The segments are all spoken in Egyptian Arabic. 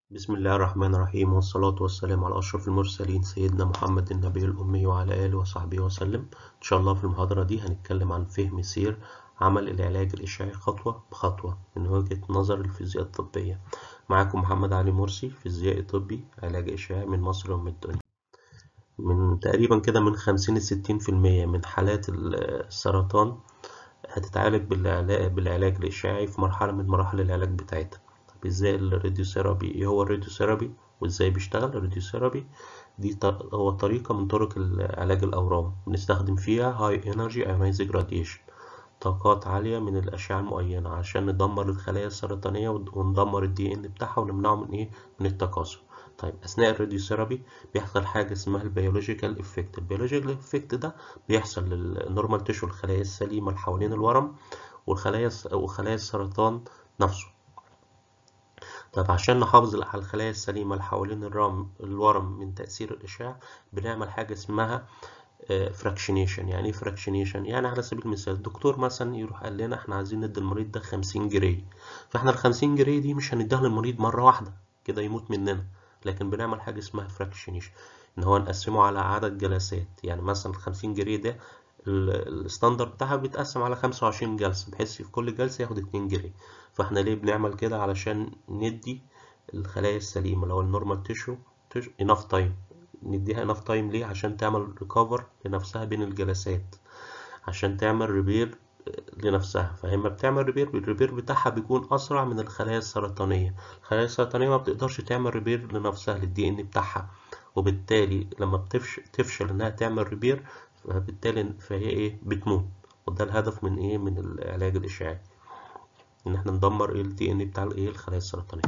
بسم الله الرحمن الرحيم والصلاة والسلام على أشرف المرسلين سيدنا محمد النبي الأمي وعلى آله وصحبه وسلم إن شاء الله في المحاضرة دي هنتكلم عن فهم سير عمل العلاج الإشعاعي خطوة بخطوة من وجهة نظر الفيزياء الطبية معاكم محمد علي مرسي فيزيائي طبي علاج إشعاعي من مصر ومن الدنيا من تقريبا كده من خمسين لستين في المية من حالات السرطان هتتعالج بالعلاج, بالعلاج الإشعاعي في مرحلة من مراحل العلاج بتاعتها طب ازاي الراديوثيرابي ايه هو الراديوثيرابي وازاي بيشتغل الراديوثيرابي دي هو طريقة من طرق علاج الأورام بنستخدم فيها هاي انرجي ايونايزنج راديشن طاقات عالية من الأشعة المعينة عشان ندمر الخلايا السرطانية وندمر الدي ان بتاعها ونمنعه من ايه من التكاثر طيب أثناء الراديوثيرابي بيحصل حاجة اسمها البيولوجيكال افكت البيولوجيكال افكت ده بيحصل للنورمال تيشو الخلايا السليمة اللي حوالين الورم والخلايا وخلايا السرطان نفسه طب عشان نحافظ على الخلايا السليمة اللي حوالين الرم الورم من تأثير الإشعاع بنعمل حاجة اسمها فراكشنيشن يعني ايه فراكشنيشن يعني على سبيل المثال الدكتور مثلا يروح قال لنا احنا عايزين ندي المريض ده 50 جري فاحنا ال 50 جري دي مش هنديها للمريض مرة واحدة كده يموت مننا لكن بنعمل حاجة اسمها فراكشنيشن ان هو نقسمه على عدد جلسات يعني مثلا ال 50 جري ده الستاندر بتاعها بيتقسم على 25 جلسة بحيث في كل جلسة ياخد 2 جري فاحنا ليه بنعمل كده علشان ندي الخلايا السليمة اللي هو النورمال تيشو اناف تايم نديها اناف تايم ليه عشان تعمل ريكفر لنفسها بين الجلسات عشان تعمل ريبير لنفسها فلما بتعمل ريبير الريبير بتاعها بيكون اسرع من الخلايا السرطانيه الخلايا السرطانيه ما بتقدرش تعمل ريبير لنفسها للدي ان بتاعها وبالتالي لما بتفشل تفشل انها تعمل ريبير فبالتالي فهي ايه بتموت وده الهدف من ايه من العلاج الاشعاعي ان احنا ندمر ال دي ان بتاع الايه الخلايا السرطانيه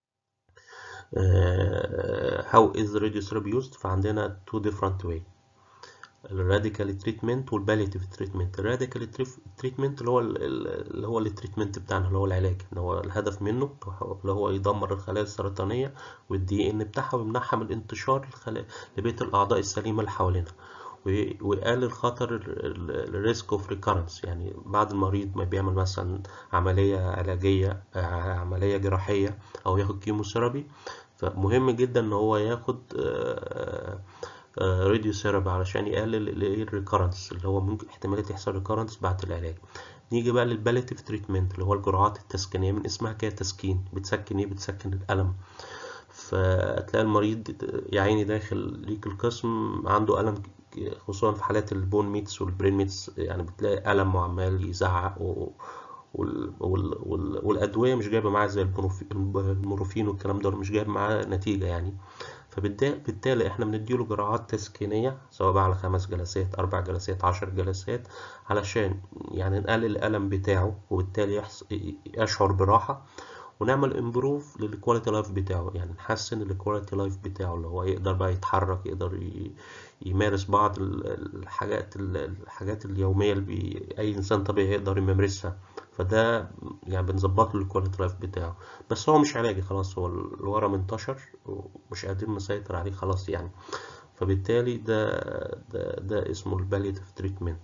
how is radiotherapy used فعندنا two different way الراديكال تريتمنت والباليتيف تريتمنت الراديكال تريتمنت اللي هو اللي هو التريتمنت بتاعنا اللي هو العلاج اللي هو الهدف منه اللي هو يدمر الخلايا السرطانيه والدي ان بتاعها ويمنعها من انتشار الخلايا لبقيه الاعضاء السليمه اللي حوالينها ويقلل خطر الريسك اوف ريكارنس يعني بعد المريض ما بيعمل مثلا عملية علاجية عملية جراحية أو ياخد كيموثيرابي فمهم جدا إن هو ياخد راديو ثيرابي علشان يقلل الريكارنس اللي هو ممكن احتمالية يحصل ريكارنس بعد العلاج نيجي بقى للباليتيف تريتمنت اللي هو الجرعات التسكينية من اسمها كده تسكين بتسكن ايه بتسكن الألم فتلاقي المريض يا عيني داخل ليك القسم عنده ألم خصوصا في حالات البون ميتس والبرين ميتس يعني بتلاقي ألم وعمال يزعق و... وال... وال... وال... والأدوية مش جايبة معاه زي المورفين والكلام ده مش جايب معاه نتيجة يعني فبالتالي احنا بنديله جرعات تسكينية سواء بقى على خمس جلسات أربع جلسات عشر جلسات علشان يعني نقلل الألم بتاعه وبالتالي يحص... يشعر براحة ونعمل امبروف للكواليتي لايف بتاعه يعني نحسن الكواليتي لايف بتاعه اللي هو يقدر بقى يتحرك يقدر ي... يمارس بعض الحاجات الحاجات اليوميه اللي بي... اي انسان طبيعي يقدر يمارسها فده يعني بنظبط له الكواليتي لايف بتاعه بس هو مش علاجي خلاص هو الورم انتشر ومش قادرين نسيطر عليه خلاص يعني فبالتالي ده ده ده اسمه الباليتيف تريتمنت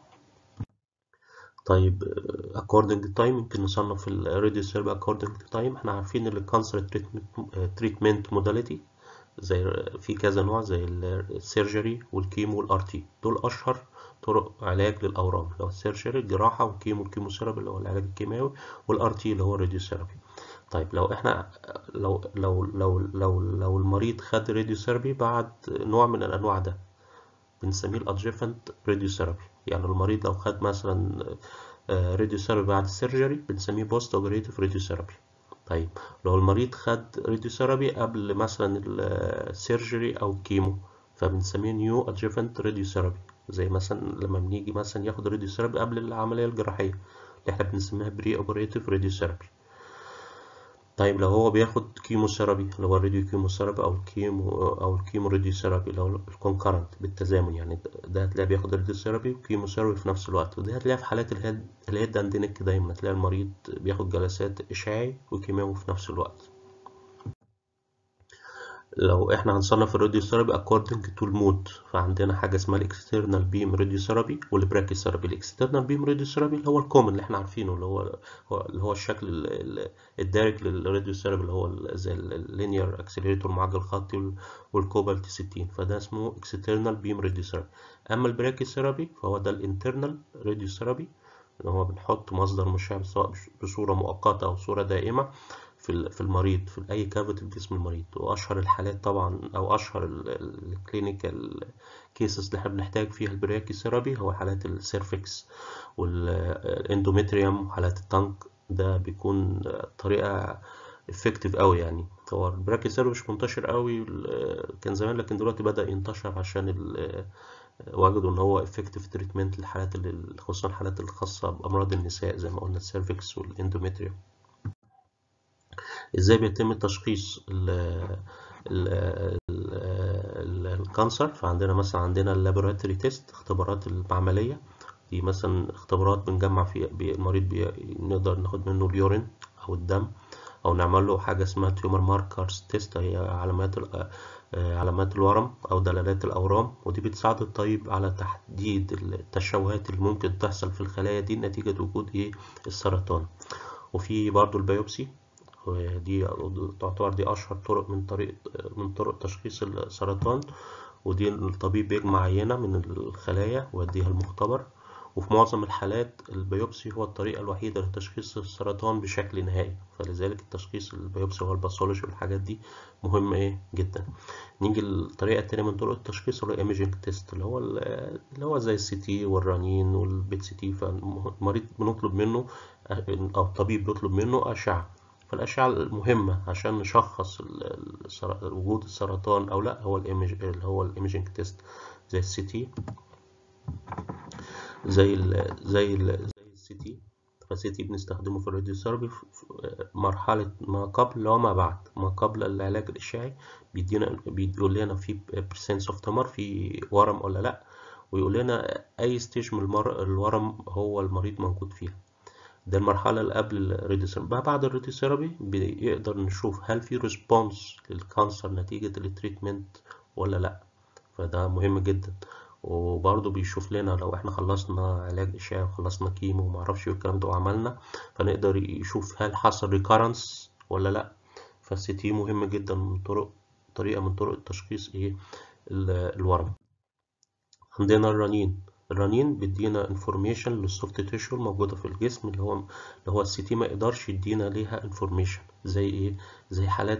طيب according to time يمكن نصنف الراديو ثيرابي according to time احنا عارفين ان الكانسر تريتمنت موداليتي زي في كذا نوع زي السيرجري والكيمو والار تي دول اشهر طرق علاج للاورام اللي هو السيرجري الجراحه والكيمو والكيموثيرابي اللي هو العلاج الكيماوي والار تي اللي هو الراديوثيرابي طيب لو احنا لو لو لو لو لو المريض خد راديوثيرابي بعد نوع من الانواع ده بنسميه الادجيفنت راديوثيرابي يعني المريض لو خد مثلا راديوثيرابي بعد السيرجري بنسميه بوست اوبريتيف راديوثيرابي طيب لو المريض خد راديوثيرابي قبل مثلا السيرجري او الكيمو فبنسميه نيو ادجيفنت راديوثيرابي زي مثلا لما بنيجي مثلا ياخد راديوثيرابي قبل العمليه الجراحيه اللي احنا بنسميها بري اوبريتيف راديوثيرابي طيب لو هو بياخد كيموثيرابي اللي هو الراديو كيموثيرابي او الكيمو او الكيمو راديوثيرابي اللي هو الكونكرنت بالتزامن يعني ده هتلاقيه بياخد راديوثيرابي وكيموثيرابي في نفس الوقت وده هتلاقيه في حالات الهيد الهيد اند نيك دايما هتلاقي المريض بياخد جلسات اشعاعي وكيماوي في نفس الوقت لو احنا هنصنف الراديو ثيرابي according to المود فعندنا حاجه اسمها الاكسترنال بيم راديو ثيرابي والبراكي ثيرابي الاكسترنال بيم راديو ثيرابي اللي هو الكومن اللي احنا عارفينه اللي هو هو- اللي هو الشكل ال- ال- الدارج للراديو ثيرابي اللي هو ال- زي اللينير اكسلريتور معجل خطي وال- والكوبالت 60 فده اسمه اكسترنال بيم راديو ثيرابي اما البراكي ثيرابي فهو ده الانترنال راديو ثيرابي اللي هو بنحط مصدر مشع سواء بصوره مؤقته او صوره دائمه في ال- في المريض في اي كافيتي في جسم المريض واشهر الحالات طبعا او اشهر الكلينيكال كيسز اللي احنا بنحتاج فيها البراكي ثيرابي هو حالات السيرفكس والاندوميتريوم وحالات التانك ده بيكون طريقه افكتيف قوي يعني هو البراكي ثيرابي مش منتشر قوي كان زمان لكن دلوقتي بدأ ينتشر عشان ال- وجدوا ان هو افكتيف تريتمنت للحالات اللي خصوصا الحالات الخاصه بامراض النساء زي ما قلنا السيرفكس والاندوميتريوم ازاي بيتم تشخيص ال ال ال الكانسر فعندنا مثلا عندنا اللابوراتوري تيست اختبارات المعملية دي مثلا اختبارات بنجمع فيها بي- المريض بي نقدر ناخد منه اليورين أو الدم أو نعمل له حاجة اسمها تيومر ماركرز تيست هي علامات ال- آه، علامات الورم أو دلالات الأورام ودي بتساعد الطبيب على تحديد التشوهات اللي ممكن تحصل في الخلايا دي نتيجة وجود إيه السرطان وفي برضو البيوبسي ودي تعتبر دي أشهر طرق من طريق من طرق تشخيص السرطان ودي الطبيب بيجمع عينة من الخلايا ويديها المختبر وفي معظم الحالات البيوبسي هو الطريقة الوحيدة لتشخيص السرطان بشكل نهائي فلذلك التشخيص البيوبسي هو الباثولوجي والحاجات دي مهمة ايه جدا نيجي للطريقة التانية من طرق التشخيص اللي هو ايميجينج تيست اللي هو ال- اللي هو زي السي تي والرنين والبيت سي تي فالمريض بنطلب منه أو الطبيب بيطلب منه أشعة فالأشعة المهمة عشان نشخص ال- السر- وجود السرطان أو لأ هو الإيمج اللي هو الإيميجينج تيست زي السي تي زي ال زي ال زي السي تي فالسي تي بنستخدمه في الراديوثيرابي في في مرحلة ما قبل وما بعد ما قبل العلاج الإشعاعي بيدينا بيقول لنا في برسنس اوف تمر في ورم ولا لأ ويقول لنا أي ستيج من المر... الورم هو المريض موجود فيها ده المرحلة اللي قبل الراديوثيرابي بقى بعد الراديوثيرابي بيقدر نشوف هل في ريسبونس للكانسر نتيجة التريتمنت ولا لأ فده مهم جدا وبرضه بيشوف لنا لو احنا خلصنا علاج إشعاعي وخلصنا كيمو ومعرفش ايه الكلام ده وعملنا فنقدر يشوف هل حصل ريكارنس ولا لأ فالسي تي مهم جدا من طرق طريقة من طرق التشخيص ايه ال- الورم عندنا الرنين الرنين بيدينا انفورميشن للسوفت تيشو الموجودة في الجسم اللي هو اللي هو السي تي ما يقدرش يدينا ليها انفورميشن زي ايه زي حالات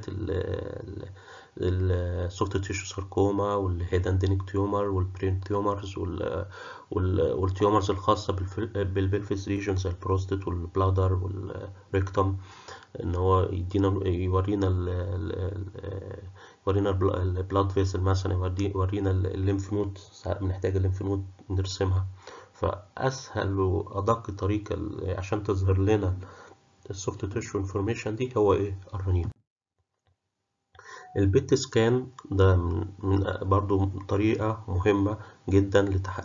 السوفت تيشو ساركوما والهيداندينيك تيومر والبرين تيومرز وال وال- والتيومرز الخاصة بالفل- بالبلفس ريجن زي البروستات والبلادر والريكتوم ان هو يدينا يورينا ال ال- يورينا البلاد فيسل مثلا يوري- يورينا الليمف نود ساعات بنحتاج الليمف نود نرسمها فأسهل وأدق طريقة ل- عشان تظهر لنا السوفت تيشو انفورميشن دي هو ايه الرنين البيت سكان ده من من برضو طريقة مهمة جدا لتح...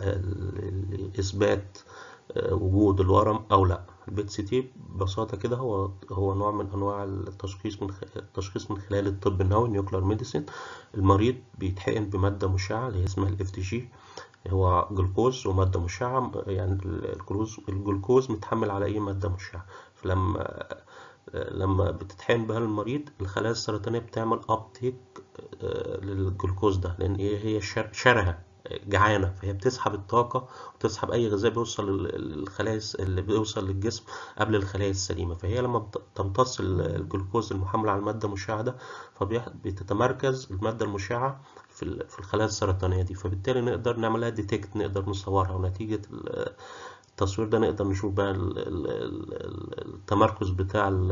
لإثبات آه، وجود الورم أو لأ البيت سي تي ببساطة كده هو هو نوع من أنواع التشخيص من خ... التشخيص من خلال الطب النووي نيوكلير ميديسين المريض بيتحقن بمادة مشعة اللي هي اسمها الاف دي جي هو جلوكوز ومادة مشعة يعني الجلوكوز الجلوكوز متحمل على أي مادة مشعة فلما لما بتتحقن بها المريض الخلايا السرطانية بتعمل ابتيك للجلوكوز ده لأن هي هي شر- شرهة جعانة فهي بتسحب الطاقة وتسحب أي غذاء بيوصل للخلايا الس- اللي بيوصل للجسم قبل الخلايا السليمة فهي لما بت- تمتص ال- الجلوكوز المحمل على المادة المشعة ده فبتتمركز المادة المشعة في ال- في الخلايا السرطانية دي فبالتالي نقدر نعملها ديتكت نقدر نصورها ونتيجة ال- التصوير ده نقدر نشوف بقى ال- ال- ال- التمركز بتاع ال-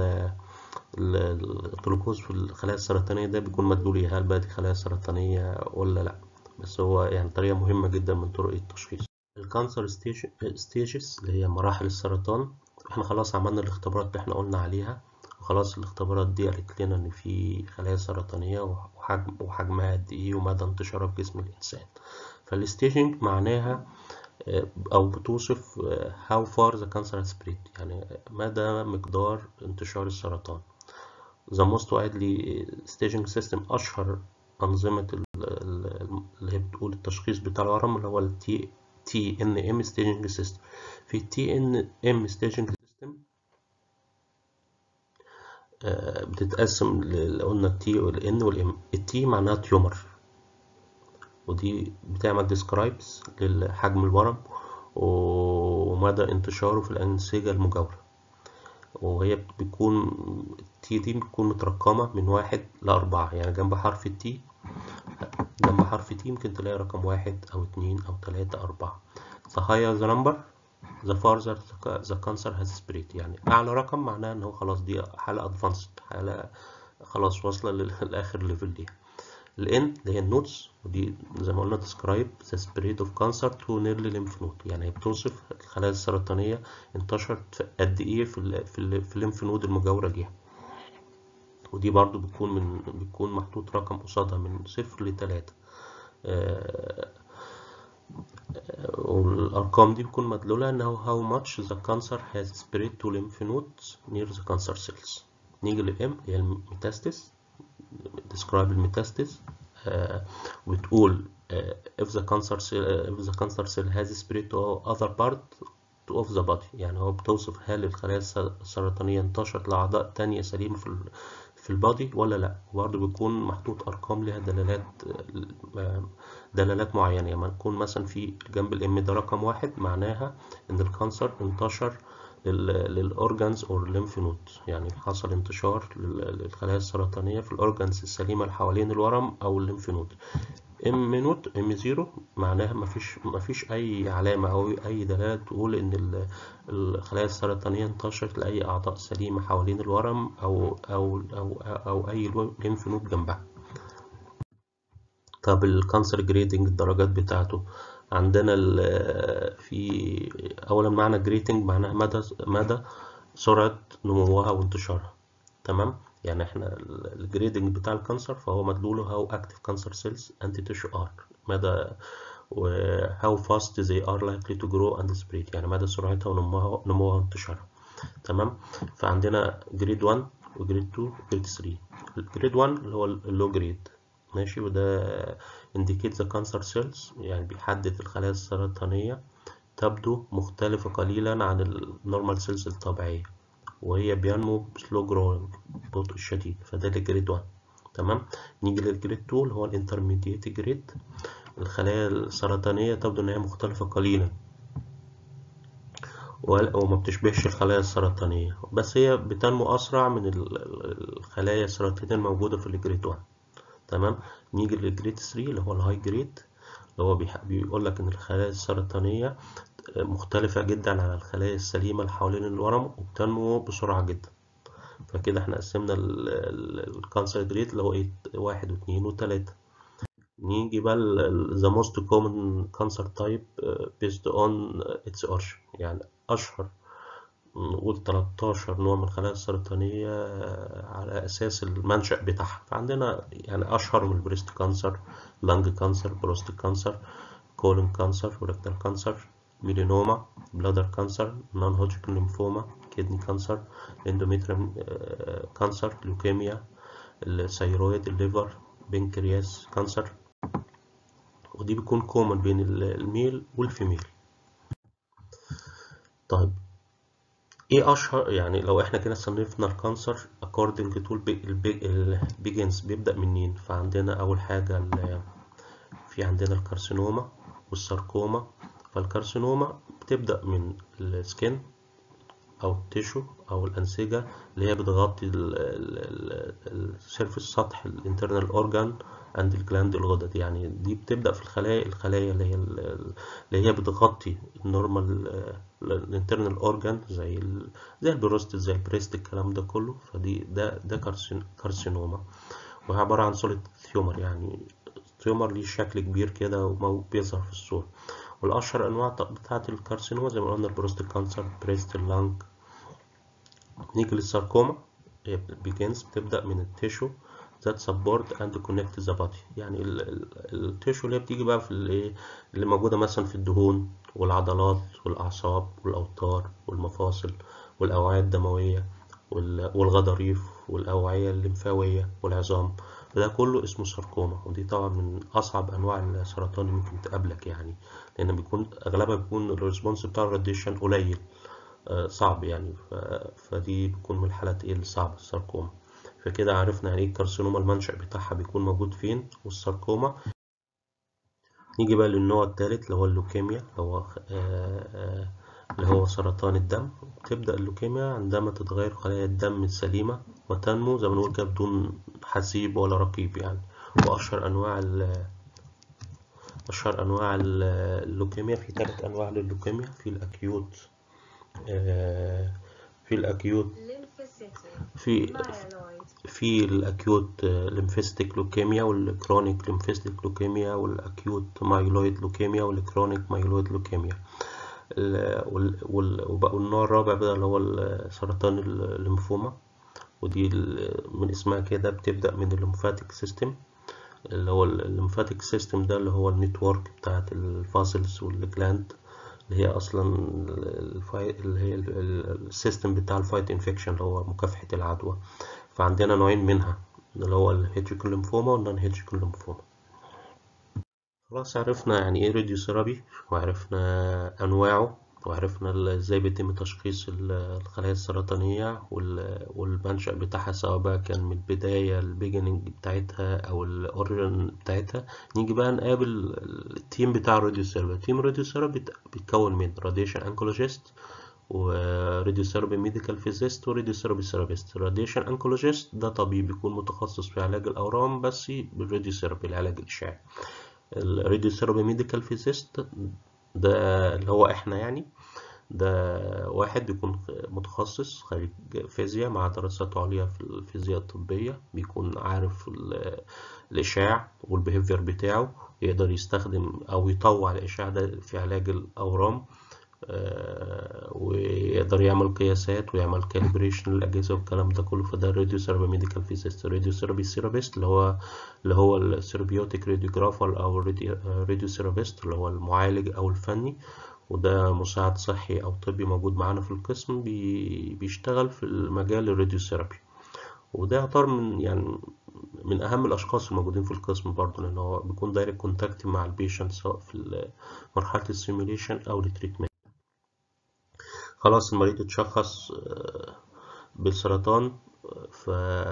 ال- الجلوكوز في الخلايا السرطانية ده بيكون مدلول إيه، هل بقى دي خلايا سرطانية ولا لأ بس هو يعني طريقة مهمة جدا من طرق التشخيص الكانسر ستيجز اللي هي مراحل السرطان احنا خلاص عملنا الاختبارات اللي احنا قلنا عليها وخلاص الاختبارات دي قالت لنا ان في خلايا سرطانية وحجم وحجمها قد ايه ومدى انتشارها في جسم الانسان فالستيجنج معناها آه، او بتوصف آه، how far the cancer has spread يعني مدى مقدار انتشار السرطان the most widely staging system أشهر أنظمة اللي هي بتقول التشخيص بتاع الورم اللي هو ال TNM staging system في TNM staging system بتتقسم ل- قلنا التي والان والام التي معناها تيومر ودي بتعمل ديسكرايبس لحجم الورم ومدى انتشاره في الأنسجة المجاورة وهي بتكون التي دي بتكون مترقمة من واحد لأربعة يعني جنب حرف التي جنب حرف تي ممكن تلاقي رقم واحد أو اتنين أو تلاتة أربعة the higher the number the farther the cancer has spread يعني أعلى رقم معناه إن هو خلاص دي حالة advanced حالة خلاص واصلة لآخر ليفل دي ال N اللي هي النودز ودي زي ما قلنا describe the spread of cancer to nearly lymph node يعني هي بتوصف الخلايا السرطانية انتشرت قد إيه في ال في ال في الليمف نود المجاورة ليها ودي برضو بتكون من بيكون محطوط رقم قصادها من صفر لتلاتة والأرقام دي بتكون مدلولة إنه how much the cancer has spread to lymph nodes near the cancer cells نيجي للإم هي الميتاستس describe الميتاستس وبتقول if the cancer cell if the cancer cell has spread to other part of the body يعني هو بتوصف هل الخلايا السرطانية انتشرت لأعضاء تانية سليمة في في البادي ولا لا وبرضه بيكون محطوط ارقام لها دلالات دلالات معينه يعني يكون مثلا في جنب الام ده رقم واحد معناها ان الكانسر انتشر للاورجانز او الليمف نود يعني حصل انتشار للخلايا السرطانيه في الاورجانز السليمه اللي حوالين الورم او الليمف نود ام نوت ام زيرو معناها مفيش مفيش اي علامه او اي دلاله تقول ان الخلايا السرطانيه انتشرت لاي اعضاء سليمه حوالين الورم او او او او اي ليمف نود جنبها طب الكانسر جريدنج الدرجات بتاعته عندنا في اولا معنى جريدنج معناها مدى مدى سرعه نموها وانتشارها تمام يعني احنا الجريدنج بتاع الكانسر فهو مدلوله هاو اكتيف كانسر سيلز انتي تيشو ار مدى و how fast they are likely to grow and spread يعني مدى سرعتها ونموها نموها وانتشارها تمام فعندنا جريد 1 وجريد 2 وجريد 3 الجريد 1 اللي هو اللو جريد ماشي وده indicate the cancer cells يعني بيحدد الخلايا السرطانية تبدو مختلفة قليلا عن النورمال سيلز الطبيعية وهي بينمو بسلو جروينج ببطء شديد فده الجريد 1 تمام نيجي للجريد 2 اللي هو الانترميديت جريد الخلايا السرطانية تبدو إن هي مختلفة قليلا وما بتشبهش الخلايا السرطانية بس هي بتنمو أسرع من الخلايا السرطانية الموجودة في الجريد 1 تمام نيجي للجريد 3 اللي هو الهاي جريد اللي هو بيقول لك إن الخلايا السرطانية مختلفة جدا عن الخلايا السليمة اللي حوالين الورم وبتنمو بسرعة جدا فكده احنا قسمنا الكانسر جريد اللي هو ايه واحد واثنين وتلاتة نيجي بقى the most common cancer type based on its origin يعني أشهر نقول 13 نوع من الخلايا السرطانية على أساس المنشأ بتاعها فعندنا يعني أشهر من البريست كانسر لانج كانسر بروستات كانسر كولون كانسر وريكتال كانسر ميلينوما بلادر كانسر نون هوجكن ليمفوما كيدني كانسر اندوميتريم كانسر لوكيميا الثيرويد الليفر بنكرياس كانسر ودي بيكون كومن بين الميل والفيميل طيب ايه اشهر يعني لو احنا كده صنفنا الكانسر according to البيجنز بيبدأ منين فعندنا اول حاجة في عندنا الكارسينوما والساركوما فالكارسينوما بتبدأ من السكين أو التيشو أو الأنسجة اللي هي بتغطي السيرفس سطح الانترنال أورجان عند الجلاند الغدد يعني دي بتبدأ في الخلايا الخلايا اللي هي اللي هي بتغطي النورمال الانترنال أورجان زي ال زي البروستات زي البريست الكلام ده كله فدي ده ده كارسينوما وهي عبارة عن سوليد ثيومر يعني ثيومر ليه شكل كبير كده وبيظهر في الصورة والأشهر أنواع بتاعة الكارسينوما زي ما قلنا البروستات كانسر بريست اللانج نيجي للساركوما هي begins بتبدأ من التيشو that support and connect the body يعني التيشو اللي بتيجي بقى في الايه اللي موجودة مثلا في الدهون والعضلات والأعصاب والأوتار والمفاصل والأوعية الدموية والغضاريف والأوعية الليمفاوية والعظام فده كله اسمه ساركوما ودي طبعا من أصعب أنواع السرطان اللي ممكن تقابلك يعني لأن بيكون أغلبها بيكون الريسبونس بتاع الراديشن قليل صعب يعني فدي بتكون من الحالات ايه الصعبة الساركوما فكده عرفنا يعني ايه الكارسينوما المنشأ بتاعها بيكون موجود فين والساركوما نيجي بقى للنوع الثالث اللي هو اللوكيميا اللي هو اللي هو سرطان الدم تبدأ اللوكيميا عندما تتغير خلايا الدم السليمة وتنمو زي ما بنقول كده بدون حسيب ولا رقيب يعني وأشهر أنواع ال أشهر أنواع اللوكيميا في ثلاث أنواع لللوكيميا في الأكيوت في الأكيوت في في الأكيوت ليمفيستيك لوكيميا والكرونيك ليمفيستيك لوكيميا والأكيوت مايلويد لوكيميا والكرونيك مايلويد لوكيميا والنوع الرابع بقى اللي هو سرطان الليمفوما ودي من اسمها كده بتبدأ من الليمفاتيك سيستم اللي هو الليمفاتيك سيستم ده اللي هو النتورك بتاعت الفاسلز والجلاند اللي هي اصلا الفاي... اللي هي السيستم بتاع الفايت انفكشن اللي هو مكافحة العدوى فعندنا نوعين منها اللي هو الهيدجيكال ليمفوما والنون هيدجيكال ليمفوما خلاص عرفنا يعني ايه راديو ثيرابي وعرفنا انواعه وعرفنا ازاي بيتم تشخيص الخلايا السرطانية والمنشأ بتاعها سواء بقى كان من البداية البيجننج بتاعتها أو الأوريجن بتاعتها نيجي بقى نقابل التيم بتاع الراديو ثيرابي تيم الراديو ثيرابي بيتكون من راديشن انكولوجيست وراديو ثيرابي ميديكال فيزيست وراديو ثيرابي ثيرابيست راديشن انكولوجيست ده طبيب بيكون متخصص في علاج الأورام بس بالراديو ثيرابي العلاج الإشعاعي الراديو ثيرابي ميديكال فيزيست ده اللي هو احنا يعني ده واحد بيكون متخصص خريج فيزياء مع دراسات عليا في الفيزياء الطبية بيكون عارف الإشعاع والبيهيفير بتاعه يقدر يستخدم أو يطوع الإشعاع ده في علاج الأورام ويقدر يعمل قياسات ويعمل كاليبريشن للأجهزة والكلام ده كله فده الراديو ثيرابي ميديكال فيزيست الراديو ثيرابي ثيرابيست اللي هو اللي هو الثيرابيوتيك راديوجرافر أو الراديو ثيرابيست اللي هو المعالج أو الفني وده مساعد صحي أو طبي موجود معانا في القسم بي بيشتغل في المجال الراديو ثيرابي وده يعتبر من يعني من أهم الأشخاص الموجودين في القسم برضه لأن هو بيكون دايركت كونتاكت مع البيشنت سواء في مرحلة السيميوليشن أو التريتمنت خلاص المريض اتشخص بالسرطان ف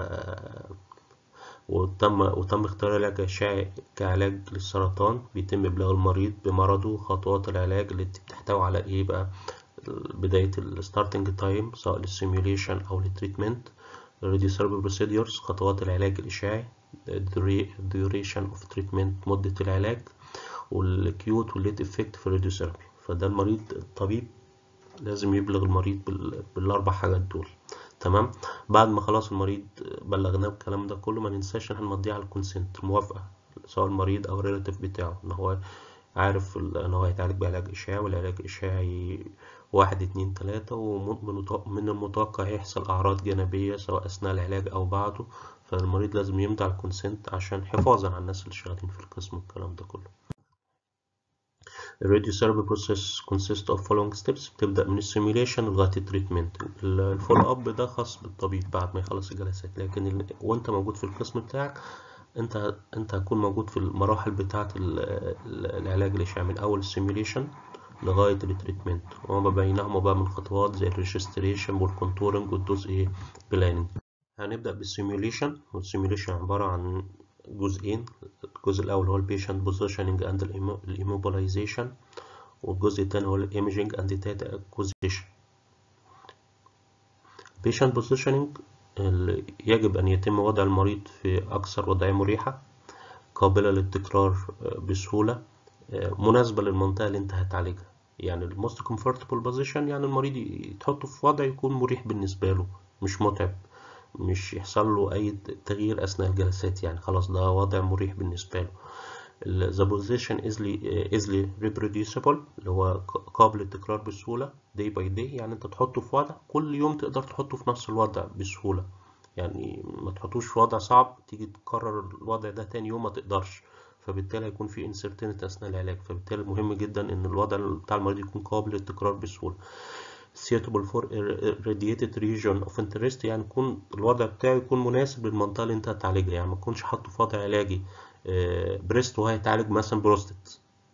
وتم وتم اختيار العلاج الإشعاعي كعلاج للسرطان بيتم إبلاغ المريض بمرضه وخطوات العلاج اللي بتحتوي على إيه بقى بداية الستارتنج تايم سواء للسيميوليشن أو للتريتمنت الراديوثيرابي بروسيديورز خطوات العلاج الإشعاعي duration of treatment مدة العلاج والكيوت والليت افكت في الراديوثيرابي فده المريض الطبيب لازم يبلغ المريض بالاربع حاجات دول تمام بعد ما خلاص المريض بلغناه بالكلام ده كله ما ننساش ان احنا نمضيه على الكونسنت الموافقه سواء المريض او الريلاتيف بتاعه ان هو عارف ان هو هيتعالج بعلاج اشعاعي والعلاج الاشعاعي واحد اتنين تلاتة ومن المتوقع يحصل اعراض جانبية سواء اثناء العلاج او بعده فالمريض لازم يمضي على الكونسنت عشان حفاظا على الناس اللي شغالين في القسم والكلام ده كله الراديو ثيرابي بروسيس كونسيست اوف فولوينج ستيبس بتبدا من السيميوليشن لغايه التريتمنت الفولو اب ده خاص بالطبيب بعد ما يخلص الجلسات لكن ال... وانت موجود في القسم بتاعك انت انت هتكون موجود في المراحل بتاعه العلاج الاشعاعي من اول السيميوليشن لغايه التريتمنت وما بينهما بقى من خطوات زي الريجستريشن والكونتورنج والدوز ايه بلاننج هنبدا بالسيميوليشن والسيميوليشن عباره عن جزئين الجزء الأول هو البيشنت بوزيشننج اند الإيموبلايزيشن والجزء الثاني هو الايميجنج اند داتا اكوزيشن البيشنت بوزيشننج يجب أن يتم وضع المريض في أكثر وضعية مريحة قابلة للتكرار بسهولة مناسبة للمنطقة اللي انت هتعالجها يعني الموست comfortable position يعني المريض تحطه في وضع يكون مريح بالنسبة له مش متعب مش يحصل له أي تغيير أثناء الجلسات يعني خلاص ده وضع مريح بالنسبة له the position easily easily reproducible اللي هو قابل للتكرار بسهولة day by day يعني انت تحطه في وضع كل يوم تقدر تحطه في نفس الوضع بسهولة يعني ما تحطوش في وضع صعب تيجي تكرر الوضع ده تاني يوم ما تقدرش فبالتالي هيكون في uncertainty أثناء العلاج فبالتالي مهم جدا إن الوضع بتاع المريض يكون قابل للتكرار بسهولة suitable for radiated region of interest يعني يكون الوضع بتاعه يكون مناسب للمنطقة اللي انت هتعالجها يعني ما تكونش حاطه في وضع علاجي بريست وهيتعالج مثلا بروستات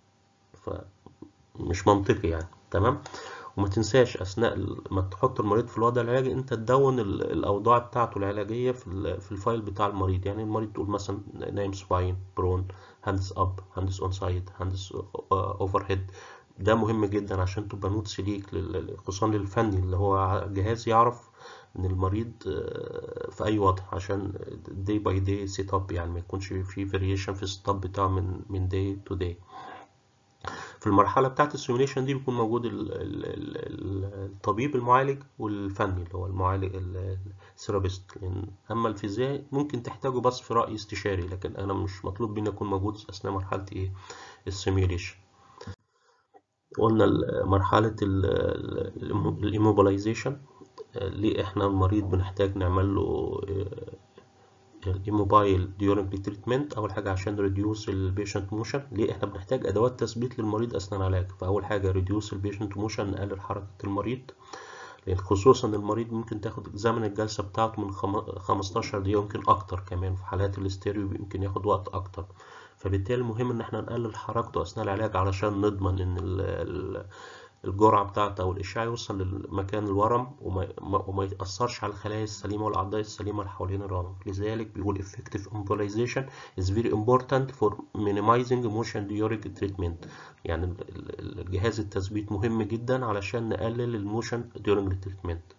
فمش منطقي يعني تمام وما تنساش اثناء ما تحط المريض في الوضع العلاجي انت تدون الاوضاع بتاعته العلاجيه في في الفايل بتاع المريض يعني المريض تقول مثلا نايم سباين برون هاندز اب هاندز اون سايد هاندز اوفر هيد ده مهم جدا عشان تبقى نوتس ليك خصوصا للفني اللي هو جهاز يعرف ان المريض في اي وضع عشان داي باي داي سيت اب يعني ما يكونش في فاريشن في السيت اب بتاعه من من داي تو داي في المرحله بتاعه السيميوليشن دي بيكون موجود الطبيب المعالج والفني اللي هو المعالج الثيرابيست اما الفيزيائي ممكن تحتاجه بس في راي استشاري لكن انا مش مطلوب مني اكون موجود اثناء مرحله ايه السيميوليشن قلنا مرحله الايموبلايزيشن ليه احنا المريض بنحتاج نعمل له الايموبايل ديورنج التريتمنت اول حاجه عشان ريديوس البيشنت موشن ليه احنا بنحتاج ادوات تثبيت للمريض اثناء العلاج فاول حاجه ريديوس البيشنت موشن نقلل حركه المريض لان خصوصا المريض ممكن تاخد زمن الجلسه بتاعته من 15 دقيقه يمكن اكتر كمان في حالات الاستيريو يمكن ياخد وقت اكتر فبالتالي مهم ان احنا نقلل حركته اثناء العلاج علشان نضمن ان الجرعة بتاعته أو الإشعاع يوصل لمكان الورم وما, وما يتأثرش على الخلايا السليمة والأعضاء السليمة اللي حوالين الورم لذلك بيقول effective embolization is very important for minimizing motion during treatment يعني الجهاز التثبيت مهم جدا علشان نقلل الموشن during treatment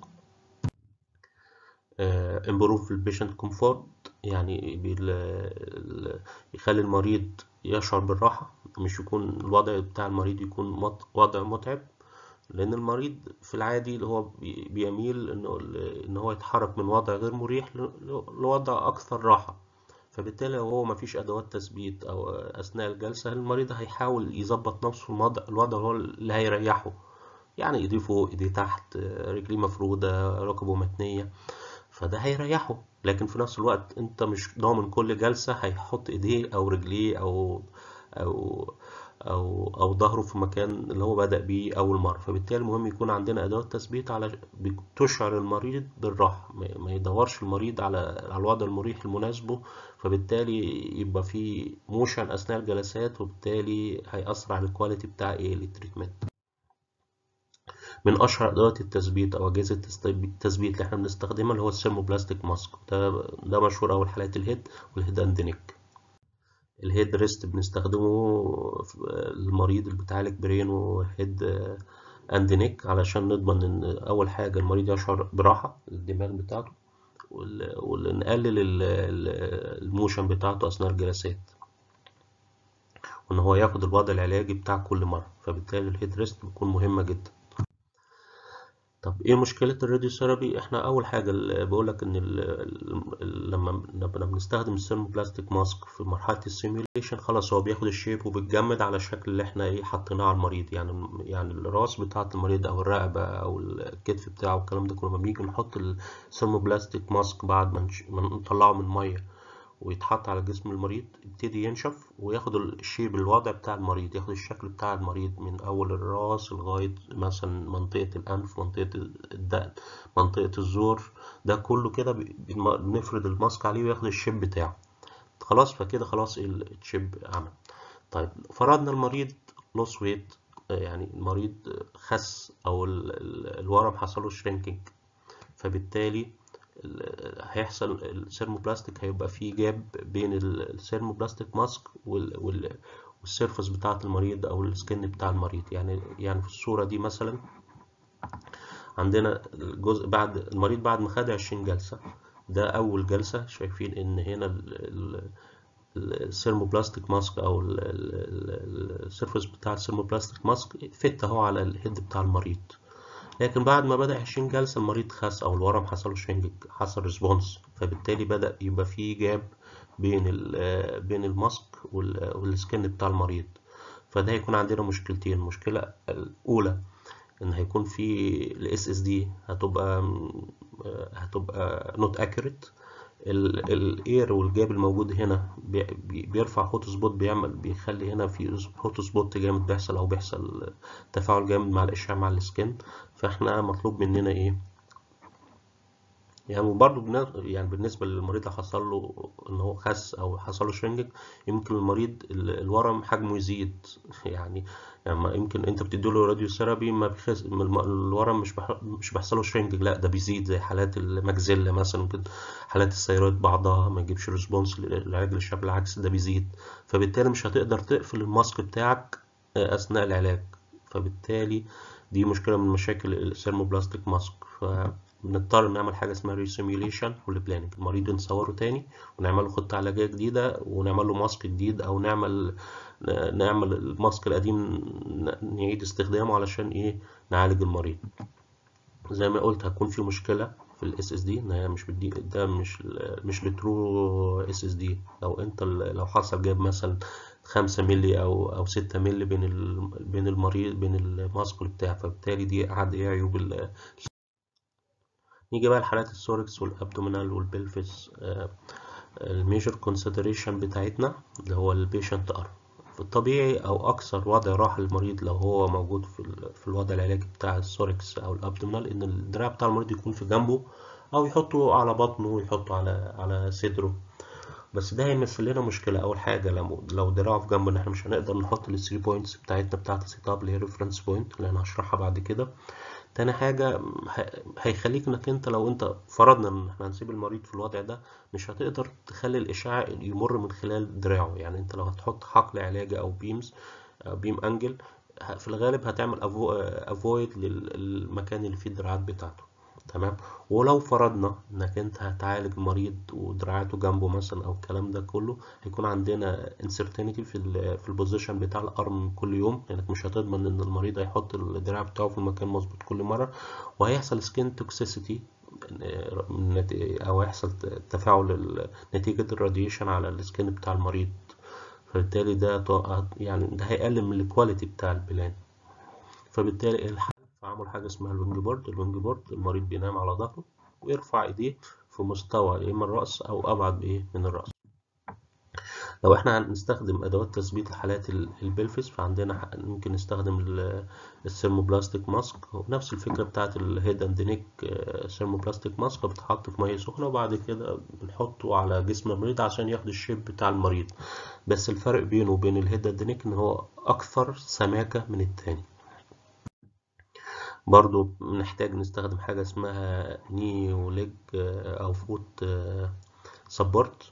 improve البيشنت كومفورت يعني يخلي المريض يشعر بالراحة مش يكون الوضع بتاع المريض يكون وضع متعب لأن المريض في العادي اللي هو بيميل إنه إن هو يتحرك من وضع غير مريح لوضع أكثر راحة فبالتالي لو هو مفيش أدوات تثبيت أو أثناء الجلسة المريض هيحاول يظبط نفسه في الوضع الوضع هو اللي هيريحه يعني إيديه فوق إيديه تحت رجليه مفرودة ركبه متنية فده هيريحه لكن في نفس الوقت انت مش ضامن كل جلسة هيحط ايديه او رجليه او او او او ظهره في مكان اللي هو بدأ بيه اول مرة فبالتالي مهم يكون عندنا ادوات تثبيت على تشعر المريض بالراحة ما يدورش المريض على على الوضع المريح المناسبه فبالتالي يبقى في موشن اثناء الجلسات وبالتالي هيأثر على الكواليتي بتاع ايه التريتمنت من اشهر ادوات التثبيت او اجهزه التثبيت اللي احنا بنستخدمها اللي هو السيرموبلاستيك ماسك ده ده مشهور اول حالات الهيد والهيد اند نيك الهيد ريست بنستخدمه للمريض اللي بيتعالج برين وهيد اند نيك علشان نضمن ان اول حاجه المريض يشعر براحه الدماغ بتاعته ونقلل الموشن بتاعته اثناء الجلسات وان هو ياخد الوضع العلاجي بتاع كل مره فبالتالي الهيد ريست بتكون مهمه جدا طب ايه مشكلة الراديو ثيرابي احنا اول حاجة بقول لك ان ال ال لما لما بنستخدم السيرموبلاستيك ماسك في مرحلة السيميوليشن خلاص هو بياخد الشيب وبيتجمد على الشكل اللي احنا ايه حطيناه على المريض يعني يعني الراس بتاعة المريض او الرقبة او الكتف بتاعه والكلام ده كله لما بنيجي نحط السيرموبلاستيك ماسك بعد ما نطلعه من مية ويتحط على جسم المريض يبتدي ينشف وياخد الشيب الوضع بتاع المريض ياخد الشكل بتاع المريض من أول الراس لغاية مثلا منطقة الأنف منطقة الدقن منطقة الزور ده كله كده بنفرد الماسك عليه وياخد الشيب بتاعه خلاص فكده خلاص الشيب عمل طيب فرضنا المريض لوس ويت يعني المريض خس أو الورم حصله شرينكينج فبالتالي هيحصل السيرموبلاستيك هيبقى فيه جاب بين السيرموبلاستيك ماسك والسيرفس بتاعة المريض أو السكن بتاع المريض يعني يعني في الصورة دي مثلا عندنا الجزء بعد المريض بعد ما خد 20 جلسة ده أول جلسة شايفين إن هنا السيرموبلاستيك ماسك أو السيرفس بتاع السيرموبلاستيك ماسك فت أهو على الهيد بتاع المريض لكن بعد ما بدأ 20 جلسة المريض خس أو الورم حصل له شرينج حصل ريسبونس فبالتالي بدأ يبقى فيه جاب بين بين الماسك والسكن بتاع المريض فده هيكون عندنا مشكلتين المشكلة الأولى إن هيكون في الاس اس دي هتبقى هتبقى نوت اكيوريت الاير والجاب الموجود هنا بيرفع هوت سبوت بيعمل بيخلي هنا في هوت سبوت جامد بيحصل او بيحصل تفاعل جامد مع الاشعاع مع السكن فاحنا مطلوب مننا ايه يعني برضه يعني بالنسبة للمريض اللي حصل له إن هو خس أو حصل له شرينجنج يمكن المريض الورم حجمه يزيد يعني يعني يمكن أنت بتديله راديو ثيرابي ما بيخس الورم مش بح... مش بيحصل له شرينجنج لا ده بيزيد زي حالات المجزلة مثلا ممكن حالات الثيرويد بعضها ما يجيبش ريسبونس للعلاج للشاب بالعكس ده بيزيد فبالتالي مش هتقدر تقفل الماسك بتاعك أثناء العلاج فبالتالي دي مشكلة من مشاكل الثيرموبلاستيك ماسك ف بنضطر نعمل حاجة اسمها ريسيميوليشن والبلاننج المريض نصوره تاني ونعمل له خطة علاجية جديدة ونعمل له ماسك جديد أو نعمل نعمل الماسك القديم نعيد استخدامه علشان إيه نعالج المريض زي ما قلت هتكون في مشكلة في الاس اس دي ان هي مش بدي ده مش مش الترو اس اس دي لو انت لو حصل جاب مثلا خمسة ملي أو أو ستة ملي بين بين المريض بين الماسك بتاعه فبالتالي دي أحد إيه عيوب نيجي بقى لحالات السوركس والابدومينال والبلفس الميجر كونسيدريشن بتاعتنا اللي هو البيشنت ارم في الطبيعي او اكثر وضع راحه للمريض لو هو موجود في, في الوضع العلاجي بتاع السوركس او الابدومينال ان الدراع بتاع المريض يكون في جنبه او يحطه على بطنه ويحطه على على صدره بس ده هيمثل لنا مشكله اول حاجه لو لو دراعه في جنبنا احنا مش هنقدر نحط الثري بوينتس بتاعتنا بتاعت السيت اب اللي هي ريفرنس بوينت اللي انا هشرحها بعد كده تاني حاجة هيخليك انك انت لو انت فرضنا ان احنا هنسيب المريض في الوضع ده مش هتقدر تخلي الاشعاع يمر من خلال دراعه يعني انت لو هتحط حقل علاجي او بيمز أو بيم انجل في الغالب هتعمل افويد للمكان اللي فيه الدراعات بتاعته تمام ولو فرضنا انك انت هتعالج مريض ودراعاته جنبه مثلا او الكلام ده كله هيكون عندنا uncertainty في ال في البوزيشن بتاع الارم كل يوم لانك مش هتضمن ان المريض هيحط الدراع بتاعه في المكان مظبوط كل مره وهيحصل سكين توكسيسيتي او هيحصل تفاعل نتيجه الراديشن على السكين بتاع المريض فبالتالي ده يعني ده هيقلل من الكواليتي بتاع البلان فبالتالي الحل فعمل حاجة اسمها الوينج بورد الوينج بورد المريض بينام على ظهره ويرفع ايديه في مستوى يا اما الرأس او ابعد بايه من الرأس لو احنا هنستخدم ادوات تثبيت الحالات البلفس فعندنا ممكن نستخدم الثيرموبلاستيك ماسك ونفس الفكرة بتاعت الهيد اند نيك ثيرموبلاستيك ماسك بتتحط في مية سخنة وبعد كده بنحطه على جسم المريض عشان ياخد الشيب بتاع المريض بس الفرق بينه وبين الهيد اند نيك ان هو اكثر سماكة من التاني برضو بنحتاج نستخدم حاجة اسمها ني وليج أو فوت سبورت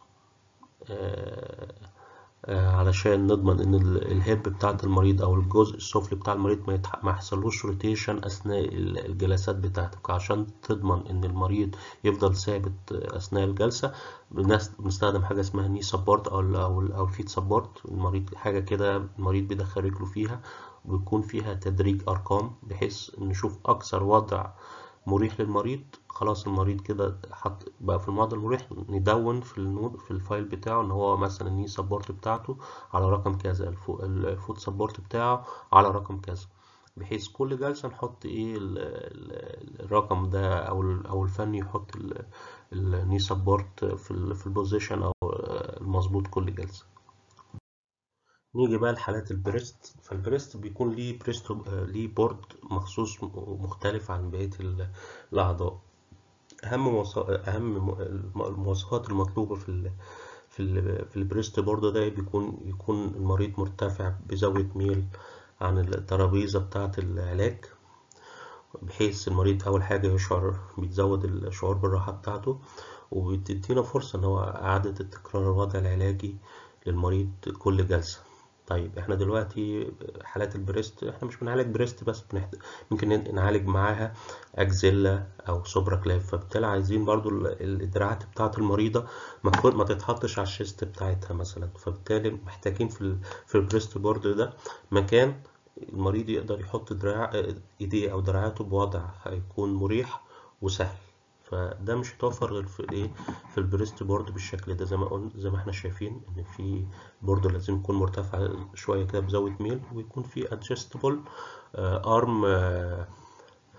علشان نضمن ان الهيب بتاعت المريض او الجزء السفلي بتاع المريض ما, يتح... ما يحصلوش روتيشن اثناء الجلسات بتاعتك عشان تضمن ان المريض يفضل ثابت اثناء الجلسه بنستخدم حاجه اسمها ني سبورت او ال او ال او الفيت سبورت المريض حاجه كده المريض بيدخل رجله فيها ويكون فيها تدريج ارقام بحيث نشوف اكثر وضع مريح للمريض خلاص المريض كده حط بقى في الموضع المريح ندون في النود في الفايل بتاعه ان هو مثلا الني سبورت بتاعته على رقم كذا الفوت سبورت بتاعه على رقم كذا بحيث كل جلسة نحط ايه الرقم ده او او الفني يحط الني سبورت في في البوزيشن او المظبوط كل جلسة نيجي بقى لحالات البريست فالبريست بيكون ليه بريست ليه بورد مخصوص مختلف عن بقية الأعضاء أهم أهم المواصفات المطلوبة في ال في ال في البريست بورد ده بيكون يكون المريض مرتفع بزاوية ميل عن الترابيزة بتاعة العلاج بحيث المريض أول حاجة يشعر بتزود الشعور بالراحة بتاعته وبتدينا فرصة إن هو إعادة التكرار الوضع العلاجي للمريض كل جلسة طيب احنا دلوقتي حالات البريست احنا مش بنعالج بريست بس بنحت... ممكن نعالج معاها اكزيلا او سوبرا كلاف فبالتالي عايزين برضو الدراعات بتاعه المريضه ما ما تتحطش على الشيست بتاعتها مثلا فبالتالي محتاجين في ال... في البريست بورد ده مكان المريض يقدر يحط دراع ايديه او دراعاته بوضع هيكون مريح وسهل فده مش هيتوفر غير في ايه في البريست بورد بالشكل ده زي ما قلنا زي ما احنا شايفين ان في بورد لازم يكون مرتفع شويه كده بزاويه ميل ويكون في ادجستبل ارم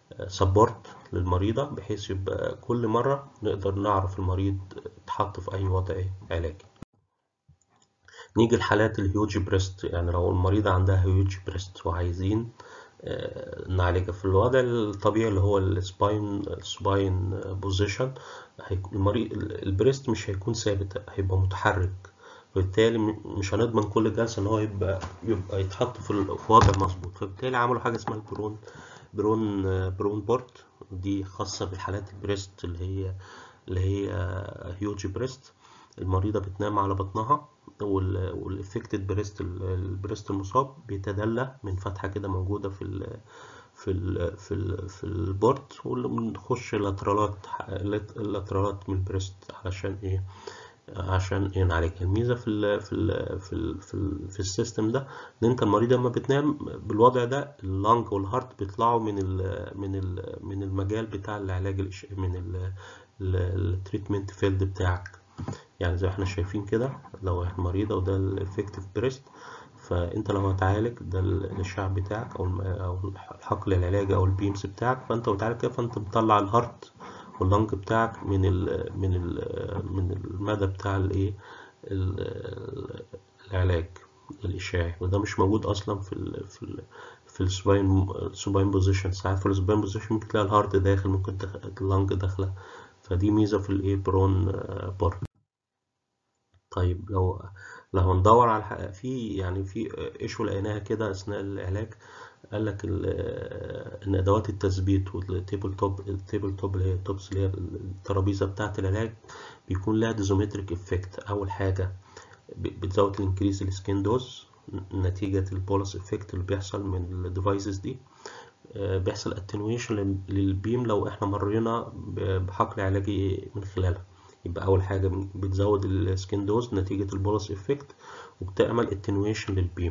سبورت للمريضة بحيث يبقى كل مرة نقدر نعرف المريض اتحط في أي وضع علاجي نيجي لحالات الهيوج بريست يعني لو المريضة عندها هيوج بريست وعايزين نعالجها في الوضع الطبيعي اللي هو السباين السباين بوزيشن المريض البريست مش هيكون ثابت هيبقى متحرك فبالتالي مش هنضمن كل جلسة ان هو يبقى يبقى يتحط في وضع مظبوط فبالتالي عملوا حاجة اسمها البرون برون برون بورت دي خاصة بالحالات البريست اللي هي اللي هي هيوج بريست المريضة بتنام على بطنها والافكتد بريست البريست المصاب بيتدلى من فتحة كده موجودة في ال في ال في ال في البورت ونخش لاترالات اللاترالات من البريست علشان ايه عشان ايه نعالجها الميزه في ال في ال في ال في, ال في السيستم ده ان انت المريض لما بتنام بالوضع ده اللنج والهارت بيطلعوا من ال من ال من المجال بتاع العلاج من التريتمنت فيلد بتاعك يعني زي ما احنا شايفين كده لو احنا مريضه وده الافكتيف بريست فانت لو هتعالج ده الاشعاع بتاعك او او الحقل العلاجي او البيمس بتاعك فانت بتعالج كده فانت بتطلع الهارت واللنج بتاعك من ال من ال من المدى بتاع الايه العلاج الاشعاعي وده مش موجود اصلا في ال في ال في السباين السباين بوزيشن ساعات في السباين بوزيشن ممكن تلاقي الهارت داخل ممكن اللنج داخله فدي ميزه في الايه برون بورت طيب لو لو هندور على في يعني في ايشو لقيناها كده اثناء العلاج قال لك ان ادوات التثبيت والتيبل توب التيبل توب اللي هي التوبس اللي هي الترابيزه بتاعه العلاج بيكون لها ديزومتريك افكت اول حاجه بتزود الانكريز السكين دوز نتيجه البولس افكت اللي بيحصل من الديفايسز دي بيحصل اتنويشن للبيم لو احنا مرينا بحقل علاجي من خلالها يبقى اول حاجه بتزود السكين دوز نتيجه البولس افكت وبتعمل اتنويشن للبيم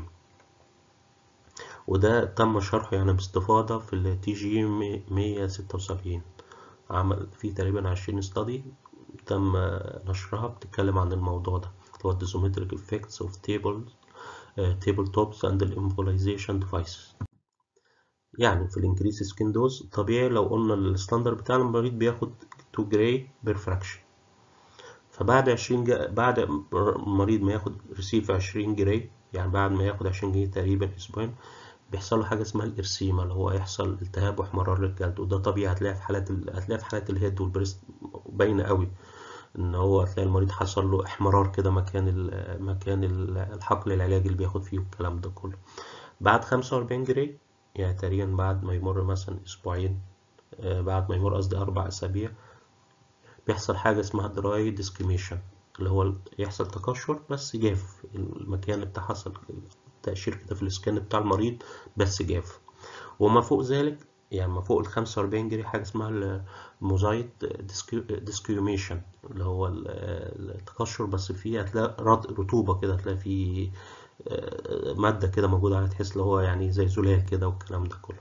وده تم شرحه يعني باستفاضة في ال TG 176 عمل فيه تقريبا 20 استادي تم نشرها بتتكلم عن الموضوع ده اللي هو الديزومتريك effects of tables uh, table tops and the embolization devices يعني في الانكريس سكين دوز طبيعي لو قلنا الستاندر بتاع المريض بياخد 2 جراي بير فراكشن فبعد 20 جا... بعد المريض ما ياخد ريسيف 20 جراي يعني بعد ما ياخد 20 جنيه تقريبا اسبوعين بيحصل له حاجه اسمها الارسيما اللي هو يحصل التهاب واحمرار للجلد وده طبيعي هتلاقي في حالات ال... هتلاقي في حالات الهيد والبريست باينه قوي ان هو هتلاقي المريض حصل له احمرار كده مكان ال... مكان الحقل العلاجي اللي بياخد فيه والكلام ده كله بعد 45 جري يعني تقريبا بعد ما يمر مثلا اسبوعين آه بعد ما يمر قصدي اربع اسابيع بيحصل حاجه اسمها دراي ديسكريميشن اللي هو يحصل تقشر بس جاف المكان اللي بتاع حصل تقشير كده في الاسكان بتاع المريض بس جاف وما فوق ذلك يعني ما فوق ال 45 جري حاجه اسمها الموزايت ديسكيوميشن اللي هو التقشر بس فيه هتلاقي رطوبه كده هتلاقي فيه ماده كده موجوده على تحس اللي هو يعني زي زلال كده والكلام ده كله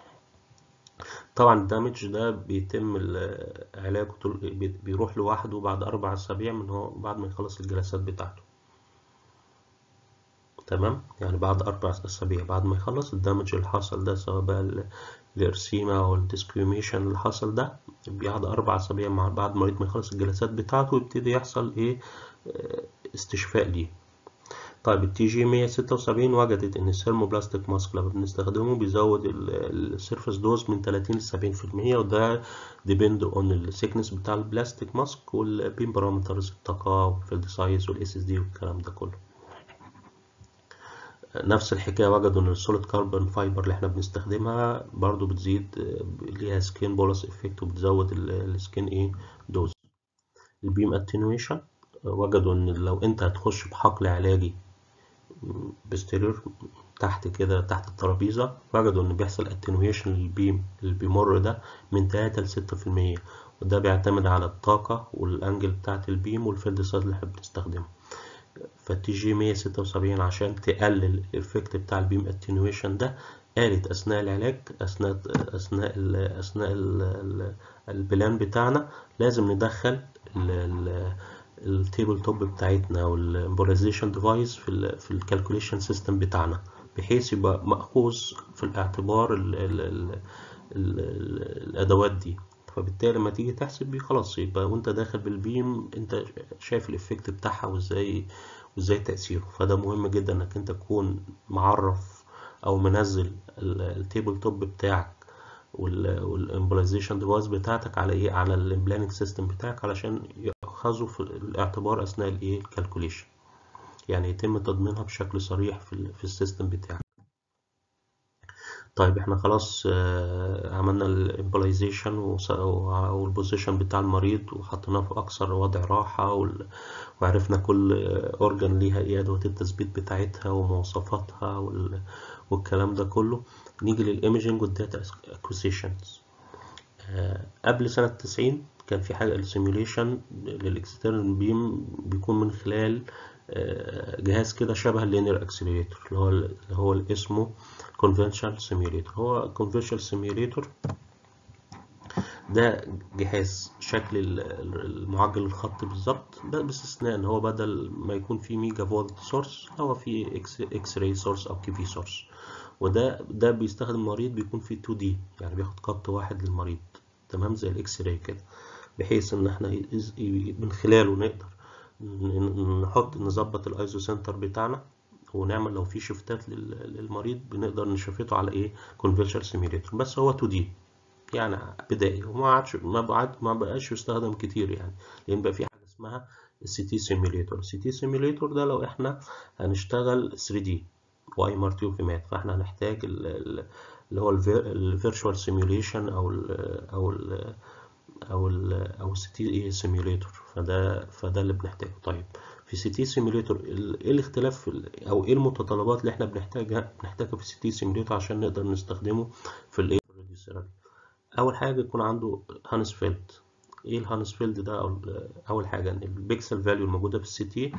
طبعا الدامج ده بيتم علاجه بيروح لوحده بعد اربع اسابيع من هو بعد ما يخلص الجلسات بتاعته تمام يعني بعد اربع اسابيع بعد ما يخلص الدامج اللي حصل ده سواء بقى الارسيما او الديسكريميشن اللي حصل ده بعد اربع اسابيع مع بعد مريض ما يخلص الجلسات بتاعته يبتدي يحصل ايه استشفاء ليه طيب التي جي 176 وجدت ان السيرموبلاستيك ماسك لما بنستخدمه بيزود السيرفس دوز من 30 ل 70% وده ديبند اون السيكنس بتاع البلاستيك ماسك والبين بارامترز الطاقه والفيلد سايز والاس اس دي والكلام ده كله نفس الحكايه وجدوا ان السوليد كاربون فايبر اللي احنا بنستخدمها برضو بتزيد ليها سكين بولس افكت وبتزود السكين ايه دوز البيم اتنويشن وجدوا ان لو انت هتخش بحقل علاجي بستيرير تحت كده تحت الترابيزة وجدوا ان بيحصل اتنويشن للبيم اللي بيمر ده من 3 ل 6% وده بيعتمد على الطاقة والانجل بتاعت البيم والفيلد سايز اللي احنا بنستخدمه فالتي جي 176 عشان تقلل الافكت بتاع البيم اتنويشن ده قالت اثناء العلاج اثناء اثناء ال اثناء ال البلان بتاعنا لازم ندخل التيبل توب بتاعتنا والامبوليزيشن ديفايس في ال في الكالكوليشن سيستم بتاعنا بحيث يبقى مأخوذ في الاعتبار ال ال ال ال الادوات دي فبالتالي لما تيجي تحسب بيه خلاص يبقى وانت داخل بالبيم انت شايف الافكت بتاعها وازاي وازاي تأثيره فده مهم جدا انك انت تكون معرف او منزل التيبل توب بتاعك والامبلايزيشن ديفايس بتاعتك على ايه على البلاننج سيستم بتاعك علشان ياخذوا في الاعتبار اثناء الايه الكالكوليشن يعني يتم تضمينها بشكل صريح في, في السيستم بتاعك طيب احنا خلاص عملنا الامبلايزيشن والبوزيشن بتاع المريض وحطيناه في اكثر وضع راحة وعرفنا كل اورجان ليها ايه ادوات التثبيت بتاعتها ومواصفاتها والكلام ده كله نيجي للايمجنج والداتا اكوزيشنز قبل سنة 90 كان في حاجة السيميوليشن للاكسترنال بيم بيكون من خلال جهاز كده شبه اللينير اكسلريتور اللي هو اللي هو اللي اسمه conventional simulator هو conventional simulator ده جهاز شكل المعجل الخط بالظبط باستثناء ان هو بدل ما يكون فيه ميجا فولت سورس هو فيه اكس, إكس راي سورس او كي في سورس وده ده بيستخدم المريض بيكون فيه 2 دي يعني بياخد خط واحد للمريض تمام زي الاكس راي كده بحيث ان احنا من خلاله نقدر نحط نظبط الايزو سنتر بتاعنا ونعمل لو في شفتات للمريض بنقدر نشفته على ايه كونفنشال سيميوليتور بس هو 2 دي يعني بدائي وما عادش ما بعد ما بقاش يستخدم كتير يعني لان بقى في حاجه اسمها السي تي سيميوليتور السي تي سيميوليتور ده لو احنا هنشتغل 3 دي واي مارتي وفيمات فاحنا هنحتاج اللي هو الفيرتشوال سيميوليشن او ال او ال او ال او السي تي سيميوليتور فده فده اللي بنحتاجه طيب في سي تي سيميوليتور ايه الاختلاف او ايه المتطلبات اللي احنا بنحتاجها بنحتاجها في السي تي سيميوليتور عشان نقدر نستخدمه في الايه اول حاجه يكون عنده هانسفيلد ايه الهانسفيلد ده أو اول حاجه البيكسل فاليو الموجوده في السي تي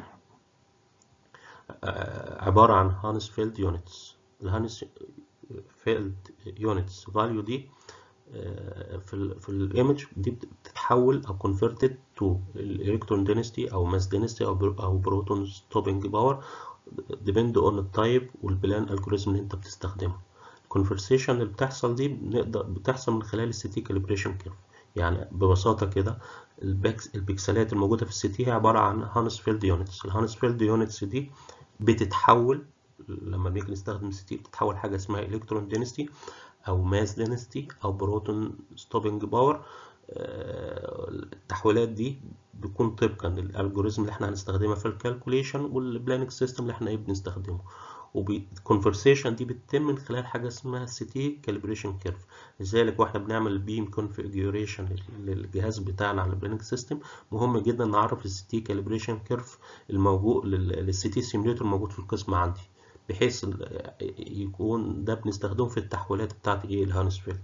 عباره عن هانسفيلد يونتس الهانس فيلد يونتس فاليو دي في ال في الايمج دي بتتحول او كونفرتد تو الالكترون دينستي او ماس دينستي او او بروتون ستوبنج باور ديبند اون التايب والبلان الجوريزم اللي انت بتستخدمه الكونفرسيشن اللي بتحصل دي بنقدر بتحصل من خلال السي تي كاليبريشن كيرف يعني ببساطه كده البكسلات الموجوده في السي تي هي عباره عن هانسفيلد يونتس الهانسفيلد يونتس دي بتتحول لما بنيجي نستخدم السي تي بتتحول حاجه اسمها الكترون دينستي او ماس دينستي او بروتون ستوبنج باور التحويلات دي بتكون طبقا للالجوريزم اللي احنا هنستخدمها في الكالكوليشن والبلاننج سيستم اللي احنا ايه بنستخدمه والكونفرسيشن دي بتتم من خلال حاجه اسمها سي تي كاليبريشن كيرف لذلك واحنا بنعمل بيم كونفيجريشن للجهاز بتاعنا على البلاننج سيستم مهم جدا نعرف السي تي كاليبريشن كيرف الموجود للسي تي سيميوليتور الموجود في القسم عندي بحيث يكون ده بنستخدمه في التحويلات بتاعت ايه الهانسفيلد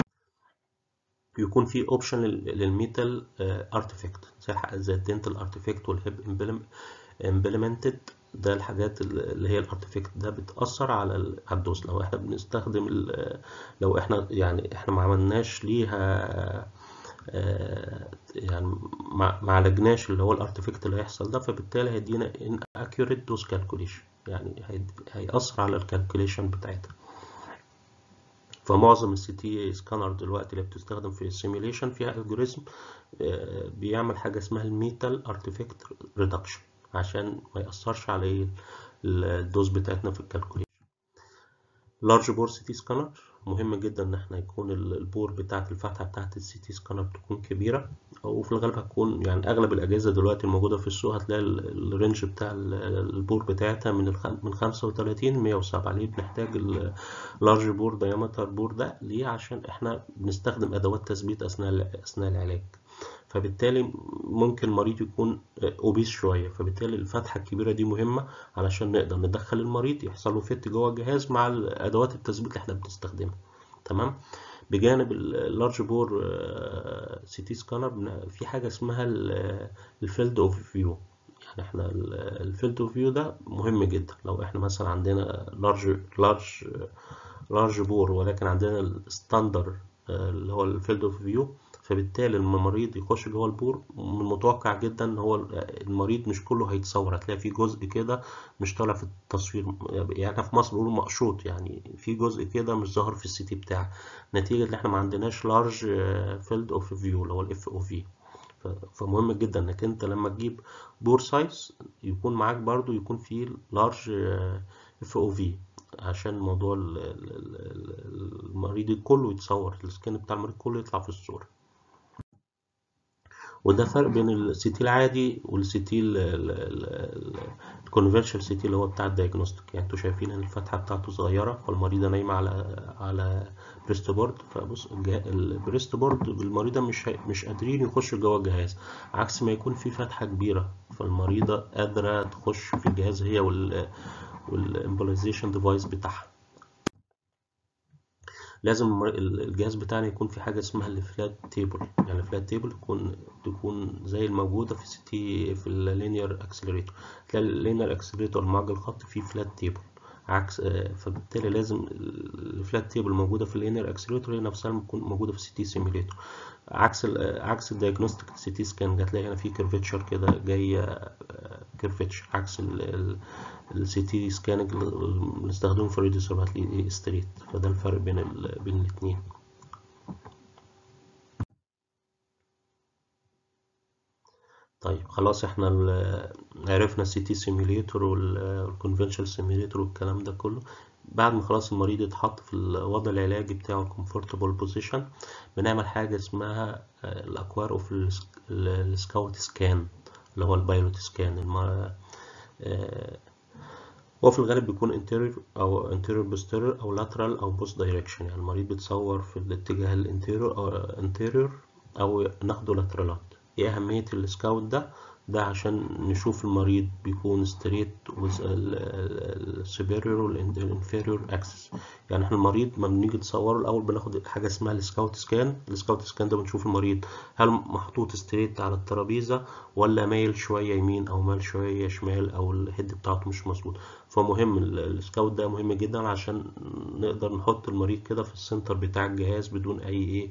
بيكون في اوبشن للميتال ارتفاكت زي زي الدنتال ارتفاكت والهيب امبلمنتد ده الحاجات اللي هي الارتفاكت ده بتأثر على الدوس لو احنا بنستخدم لو احنا يعني احنا ما عملناش ليها يعني ما عالجناش اللي هو الارتفاكت اللي هيحصل ده فبالتالي هيدينا ان accurate دوز كالكوليشن يعني هيأثر على الكالكوليشن بتاعتها فمعظم السي تي سكانر دلوقتي اللي بتستخدم في السيميوليشن فيها الجوريزم بيعمل حاجه اسمها الميتال ارتفاكت ريدكشن عشان ما يأثرش على الدوز بتاعتنا في الكالكوليشن لارج بور سي تي سكانر مهم جدا ان احنا يكون البور بتاعت الفتحه بتاعت السي تي سكانر تكون كبيره وفي الغالب هتكون يعني اغلب الاجهزه دلوقتي الموجوده في السوق هتلاقي الرينج بتاع البور بتاعتها من الخم... من 35 ل 107 ليه بنحتاج اللارج بور دايمتر بور ده ليه عشان احنا بنستخدم ادوات تثبيت اثناء اثناء العلاج فبالتالي ممكن المريض يكون اوبيس شويه فبالتالي الفتحه الكبيره دي مهمه علشان نقدر ندخل المريض يحصل له فيت جوه الجهاز مع ادوات التثبيت اللي احنا بنستخدمها تمام بجانب اللارج بور سي تي سكانر في حاجه اسمها الفيلد اوف فيو يعني احنا الفيلد اوف فيو ده مهم جدا لو احنا مثلا عندنا لارج لارج لارج بور ولكن عندنا الستاندر اللي هو الفيلد اوف فيو فبالتالي لما المريض يخش جوه البور من المتوقع جدا ان هو المريض مش كله هيتصور هتلاقي في جزء كده مش طالع في التصوير يعني احنا في مصر بنقول مقشوط يعني في جزء كده مش ظاهر في السي تي بتاعك نتيجة ان احنا ما عندناش لارج فيلد اوف فيو اللي هو الاف او في فمهم جدا انك انت لما تجيب بور سايز يكون معاك برضو يكون فيه لارج اف او في عشان موضوع المريض كله يتصور السكان بتاع المريض كله يطلع في الصورة وده فرق بين السي تي العادي والسي تي الكونفرشال سي تي اللي هو بتاع الدايجنوستيك يعني انتوا شايفين ان الفتحه بتاعته صغيره والمريضه نايمه على على بريست بورد فبص البريست بورد المريضه مش مش قادرين يخشوا جوه الجهاز عكس ما يكون في فتحه كبيره فالمريضه قادره تخش في الجهاز هي وال والامبلايزيشن ديفايس بتاعها لازم الجهاز بتاعنا يكون في حاجه اسمها الفلات تيبل يعني الفلات تيبل تكون تكون زي الموجوده في سي تي في اللينير اكسلريتور تلاقي اللينير اكسلريتور المعجل الخط فيه فلات تيبل عكس فبالتالي لازم الفلات تيبل موجوده في اللينير اكسلريتور هي نفسها تكون موجوده في السي تي سيميليتور عكس ال عكس الدايجنوستيك سي تي سكان هتلاقي هنا في كيرفتشر كده جايه كيرفتشر عكس السي تي سكاننج اللي بنستخدمه في الراديو سيرفر هتلاقيه ستريت فده الفرق بين ال بين الاثنين طيب خلاص احنا عرفنا السي تي سيميليتور والكونفنشال سيميليتور والكلام ده كله بعد ما خلاص المريض يتحط في الوضع العلاجي بتاعه الكومفورتبل بوزيشن بنعمل حاجه اسمها الاكوار اوف السكاوت سكان اللي هو البايلوت سكان الم... هو في الغالب بيكون انتيريور او انتيريور بوستيريور او لاترال او بوست دايركشن يعني المريض بيتصور في الاتجاه الانتيريور او انتيريور او ناخده لاترالات ايه اهميه السكاوت ده ده عشان نشوف المريض بيكون ستريت with السوبيريور والانفيريور اكسس يعني احنا المريض ما بنيجي نصوره الاول بناخد حاجه اسمها السكاوت سكان السكاوت سكان ده بنشوف المريض هل محطوط ستريت على الترابيزه ولا مايل شويه يمين او مايل شويه شمال او الهيد بتاعته مش مظبوط فمهم السكاوت ده مهم جدا عشان نقدر نحط المريض كده في السنتر بتاع الجهاز بدون اي ايه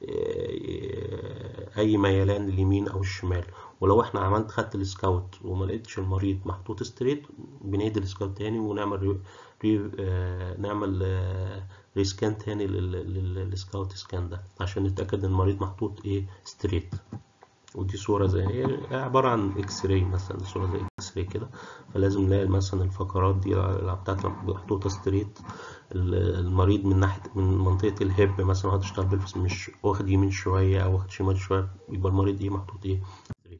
اي ميلان اليمين او الشمال ولو احنا عملت خدت السكاوت وما لقيتش المريض محطوط ستريت بنعيد السكاوت تاني ونعمل ري... ري... آه... نعمل آه... ريسكان تاني للسكاوت سكان ده عشان نتاكد ان المريض محطوط ايه ستريت ودي صورة زي هي عبارة عن اكس راي مثلا صورة زي اكس راي كده فلازم نلاقي مثلا الفقرات دي بتاعتها محطوطة ستريت المريض من ناحية من منطقة الهب مثلا هتشتغل بلفس مش واخد يمين شوية أو واخد شمال شوية يبقى المريض ايه محطوط ايه ستريت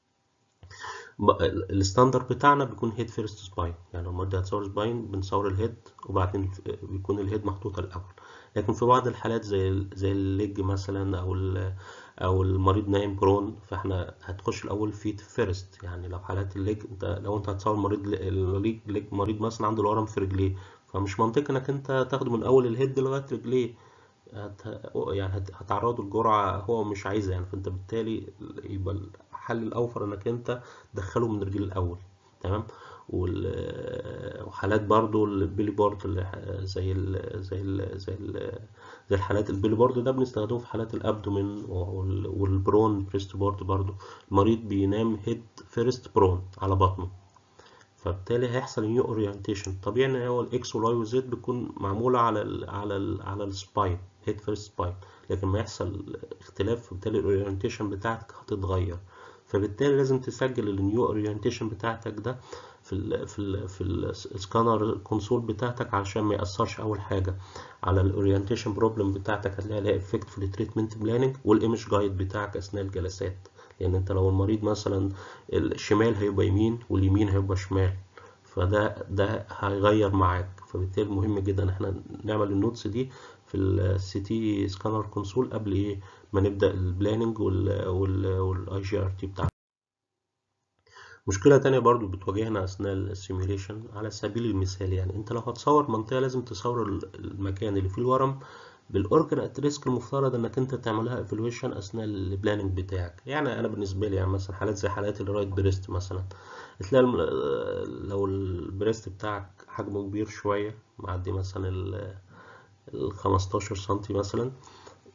الستاندر بتاعنا بيكون هيد فيرست سباين يعني لو المريض هتصور سباين بنصور الهيد وبعدين بيكون الهيد محطوط الأول لكن في بعض الحالات زي زي الليج مثلا أو او المريض نايم برون فاحنا هتخش الاول فيت فيرست يعني لو حالات الليج انت لو انت هتصور مريض الليج ليج مريض مثلا عنده الورم في رجليه فمش منطقي انك انت تاخده من اول الهيد لغايه رجليه هت... يعني هتعرضه لجرعه هو مش عايزها يعني فانت بالتالي يبقى الحل الاوفر انك انت تدخله من رجليه الاول تمام وحالات برضو البيلي بورد اللي زي ال زي ال زي ال زي الحالات البيلي بورد ده بنستخدمه في حالات الابدومين والبرون بريست بورد برضو المريض بينام هيد فيرست برون على بطنه فبالتالي هيحصل نيو اورينتيشن طبيعي ان هو الاكس والواي والزد بتكون معموله على ال على ال على السباين هيد فيرست سباين لكن ما يحصل اختلاف فبالتالي الاورينتيشن بتاعتك هتتغير فبالتالي لازم تسجل النيو اورينتيشن بتاعتك ده في ال في ال في السكانر كونسول بتاعتك عشان ما ياثرش اول حاجه على الاورينتيشن بروبلم بتاعتك هتلاقي لها افكت في التريتمنت بلاننج والايمج جايد بتاعك اثناء الجلسات لان انت لو المريض مثلا الشمال هيبقى يمين واليمين هيبقى شمال فده ده هيغير معاك فبالتالي مهم جدا احنا نعمل النوتس دي في السي تي سكانر كونسول قبل ايه ما نبدا البلاننج والاي جي ار تي بتاعنا مشكلة تانية برضو بتواجهنا أثناء السيميوليشن على سبيل المثال يعني أنت لو هتصور منطقة لازم تصور المكان اللي فيه الورم بالأورجن أت ريسك المفترض إنك أنت تعملها ايفالويشن أثناء البلاننج بتاعك يعني أنا بالنسبة لي يعني مثلا حالات زي حالات الرايت بريست مثلا تلاقي لو البريست بتاعك حجمه كبير شوية معدي مثلا ال 15 سنتي مثلا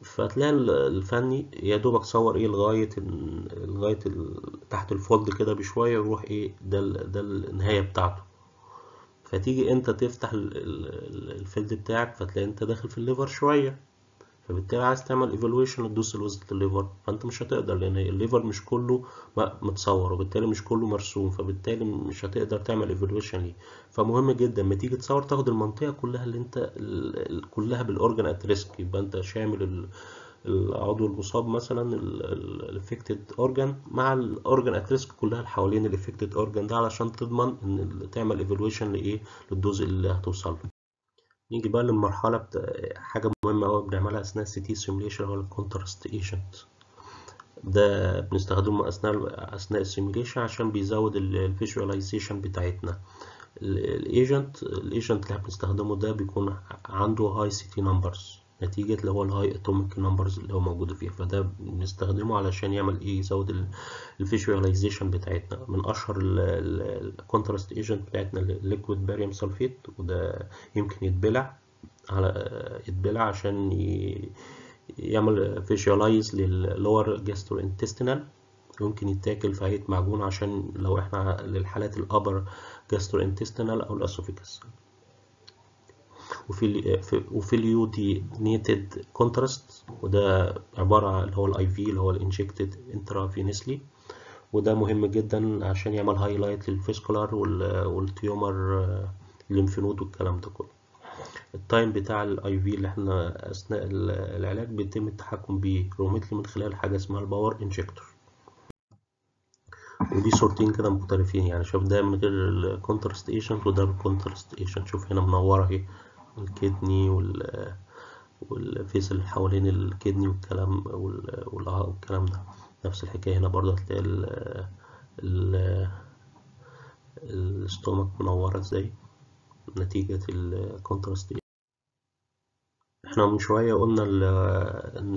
فتلاقي الفني يا دوبك صور ايه لغاية لغاية تحت الفولد كده بشوية يروح ايه ده ده النهاية بتاعته فتيجي انت تفتح الفيلد بتاعك فتلاقي انت داخل في الليفر شوية فبالتالي عايز تعمل ايفالويشن تدوس لوزة الليفر فانت مش هتقدر لان الليفر مش كله متصور وبالتالي مش كله مرسوم فبالتالي مش هتقدر تعمل ايفالويشن ليه فمهم جدا لما تيجي تصور تاخد المنطقة كلها اللي انت كلها بالاورجن ات ريسك يبقى انت شامل العضو المصاب مثلا الافكتد اورجان مع الاورجان ات ريسك كلها اللي حوالين الافكتد اورجان ده علشان تضمن ان تعمل ايفالويشن لايه للدوز اللي هتوصل له نيجي بقى للمرحله بتا... حاجه مهمه قوي بنعملها اثناء السي تي سيميوليشن هو الكونتراست ايجنت ده بنستخدمه اثناء اثناء السيميوليشن عشان بيزود الفيجواليزيشن بتاعتنا الايجنت الايجنت اللي بنستخدمه ده بيكون عنده هاي سي تي نمبرز نتيجة اللي هو الهاي اتوميك نمبرز اللي هو موجود فيها فده بنستخدمه علشان يعمل ايه يزود الفيجواليزيشن بتاعتنا من اشهر الكونتراست ايجنت بتاعتنا الليكويد باريوم سلفيت وده يمكن يتبلع على يتبلع عشان يعمل فيجواليز لللور جاسترو انتستينال يمكن يتاكل في هيئة معجون عشان لو احنا للحالات الابر جاسترو انتستينال او الاسوفيكس وفي وفي اليو دي نيتد كونتراست وده عبارة عن اللي هو الاي في اللي هو الانجكتد انترافينسلي وده مهم جدا عشان يعمل هايلايت للفيسكولار والتيومر الليمفنود والكلام ده كله التايم بتاع الاي في اللي احنا اثناء العلاج بيتم التحكم بيه روميتلي من خلال حاجه اسمها الباور انجكتور ودي صورتين كده مختلفين يعني شوف ده من غير الكونتراست ايجنت وده بالكونتراست ايجنت شوف هنا منوره اهي الكدني وال والفيس اللي حوالين الكدني والكلام والكلام ده نفس الحكاية هنا برضه هتلاقي ال ال الاستومك منورة ازاي نتيجة الكونتراست احنا من شوية قلنا ال ان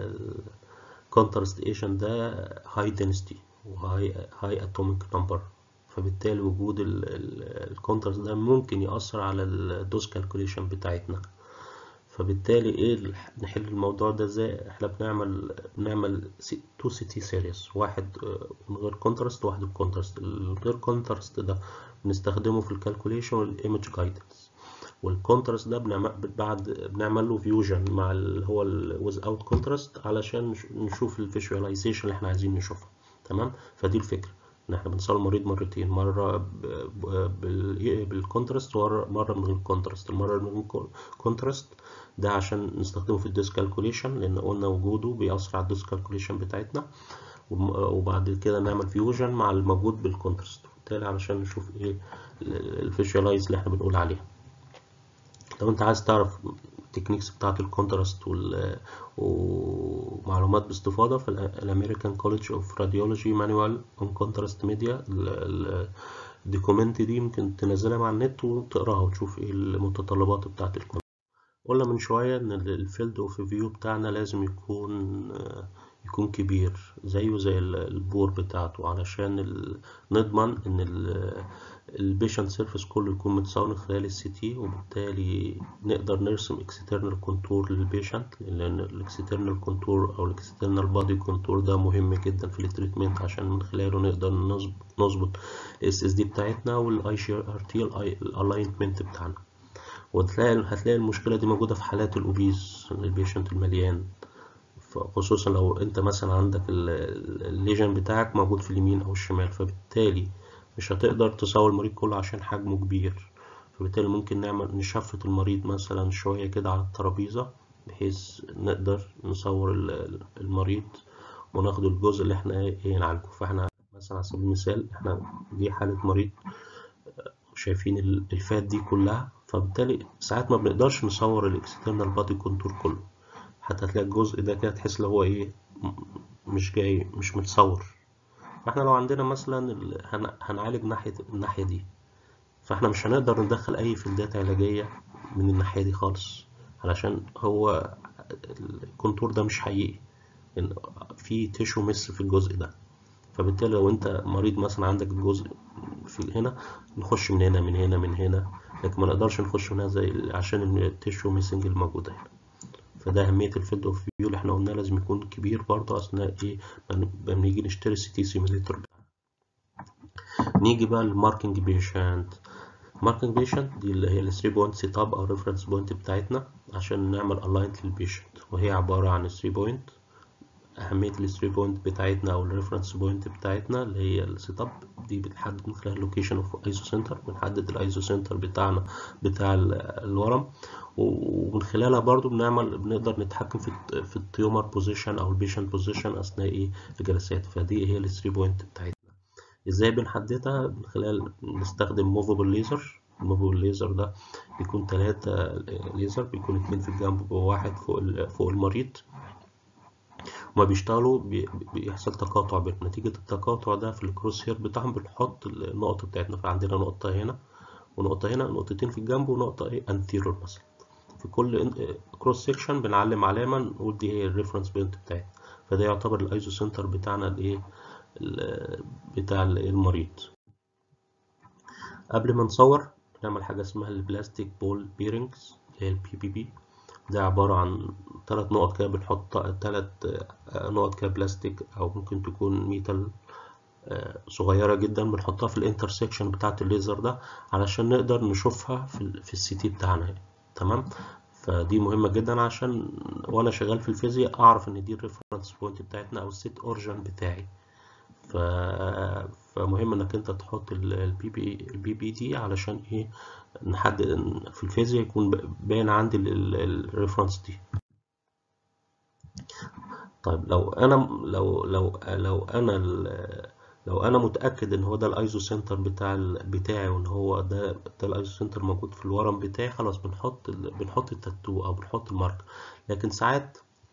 الكونتراست ايجنت ده هاي density وهاي هاي atomic number فبالتالي وجود الكونتراست ده ممكن يأثر على الدوز كالكوليشن بتاعتنا فبالتالي ايه نحل الموضوع ده ازاي احنا بنعمل بنعمل تو سي تي سيريز واحد من غير كونتراست وواحد بكونتراست الغير كونتراست ده بنستخدمه في الكالكوليشن والايمج جايدنس والكونتراست ده بنعمل بعد بنعمل له فيوجن مع اللي هو الويز اوت كونتراست علشان نشوف الفيجواليزيشن اللي احنا عايزين نشوفها تمام فدي الفكره ان احنا بنصور المريض مرتين مره بالكونتراست ومره من غير كونتراست المره من غير كونتراست ده عشان نستخدمه في الديس كالكوليشن لان قلنا وجوده بيأثر على الديس كالكوليشن بتاعتنا وبعد كده نعمل فيوجن مع الموجود بالكونتراست وبالتالي علشان نشوف ايه الفيجوالايز اللي احنا بنقول عليها لو انت عايز تعرف التكنيكس بتاعت الكونتراست ومعلومات باستفاضة في الامريكان كوليدج اوف راديولوجي مانوال اون كونتراست ميديا الدوكيومنت دي ممكن تنزلها مع النت وتقراها وتشوف ايه المتطلبات بتاعت الكونتراست قلنا من شوية ان الفيلد اوف فيو بتاعنا لازم يكون يكون كبير زيه زي البور بتاعته علشان نضمن ان البيشنت سيرفيس كله يكون متصور من خلال السي تي وبالتالي نقدر نرسم اكسترنال كونتور للبيشنت لان الاكسترنال كونتور او الاكسترنال بادي كونتور ده مهم جدا في التريتمنت عشان من خلاله نقدر نظبط الاس اس دي بتاعتنا والاي جي ار تي الالاينمنت بتاعنا وهتلاقي هتلاقي المشكله دي موجوده في حالات الاوبيز البيشنت المليان خصوصا لو انت مثلا عندك الليجن بتاعك موجود في اليمين او الشمال فبالتالي مش هتقدر تصور المريض كله عشان حجمه كبير فبالتالي ممكن نعمل نشفت المريض مثلا شوية كده على الترابيزة بحيث نقدر نصور المريض وناخد الجزء اللي احنا ايه نعالجه فاحنا مثلا على سبيل المثال احنا دي حالة مريض شايفين الفات دي كلها فبالتالي ساعات ما بنقدرش نصور الاكسترنال بادي كونتور كله حتى هتلاقي الجزء ده كده تحس اللي هو ايه مش جاي مش متصور فاحنا لو عندنا مثلا هنعالج ناحية الناحية دي فاحنا مش هنقدر ندخل اي فيلدات علاجية من الناحية دي خالص علشان هو الكونتور ده مش حقيقي لان في تيشو مس في الجزء ده فبالتالي لو انت مريض مثلا عندك الجزء في هنا نخش من هنا من هنا من هنا لكن ما نقدرش نخش من هنا زي عشان التيشو ميسنج الموجودة هنا فده اهميه الفيلد اوف فيو اللي احنا قلنا لازم يكون كبير برضه اثناء ايه لما نيجي نشتري السي تي سيميليتور بتاعنا نيجي بقى للماركينج بيشنت ماركينج بيشنت دي اللي هي ال 3 بوينت سيت اب او ريفرنس بوينت بتاعتنا عشان نعمل الاينت للبيشنت وهي عباره عن 3 بوينت أهمية ال 3 بوينت بتاعتنا أو الريفرنس بوينت بتاعتنا اللي هي السيت اب دي بتحدد من خلال لوكيشن اوف ايزو سنتر بنحدد الايزو سنتر بتاعنا بتاع الورم ومن خلالها برضو بنعمل بنقدر نتحكم في في التيومر بوزيشن او البيشنت بوزيشن اثناء ايه الجلسات فدي هي ال 3 بوينت بتاعتنا ازاي بنحددها من خلال نستخدم موفابل ليزر الموفابل ليزر ده بيكون ثلاثة ليزر بيكون اتنين في الجنب وواحد فوق فوق المريض هما بيشتغلوا بيحصل تقاطع بينهم نتيجة التقاطع ده في الكروس هير بتاعهم بنحط النقطة بتاعتنا فعندنا نقطة هنا ونقطة هنا نقطتين في الجنب ونقطة ايه انتيرور مثلا في كل كروس سيكشن بنعلم علامة نقول دي هي الريفرنس بوينت بتاعتنا فده يعتبر الايزو سنتر بتاعنا الايه بتاع المريض قبل ما نصور نعمل حاجة اسمها البلاستيك بول بيرنجز اللي هي البي بي بي ده عبارة عن ثلاث نقط كده بنحط ثلاث نقط كده بلاستيك أو ممكن تكون ميتال صغيرة جدا بنحطها في الانترسكشن بتاعة الليزر ده علشان نقدر نشوفها في, في السي تي بتاعنا تمام فدي مهمة جدا عشان وأنا شغال في الفيزياء أعرف إن دي الريفرنس بوينت بتاعتنا أو السيت أورجن بتاعي ف... فمهم إنك أنت تحط البي بي البي بي دي علشان إيه نحدد في الفيزياء يكون باين عندي الريفرنس دي طيب لو انا لو لو لو انا لو انا متاكد ان هو ده الايزو سنتر بتاع بتاعي وان هو ده ده الايزو سنتر موجود في الورم بتاعي خلاص بنحط بنحط التاتو او بنحط المارك لكن ساعات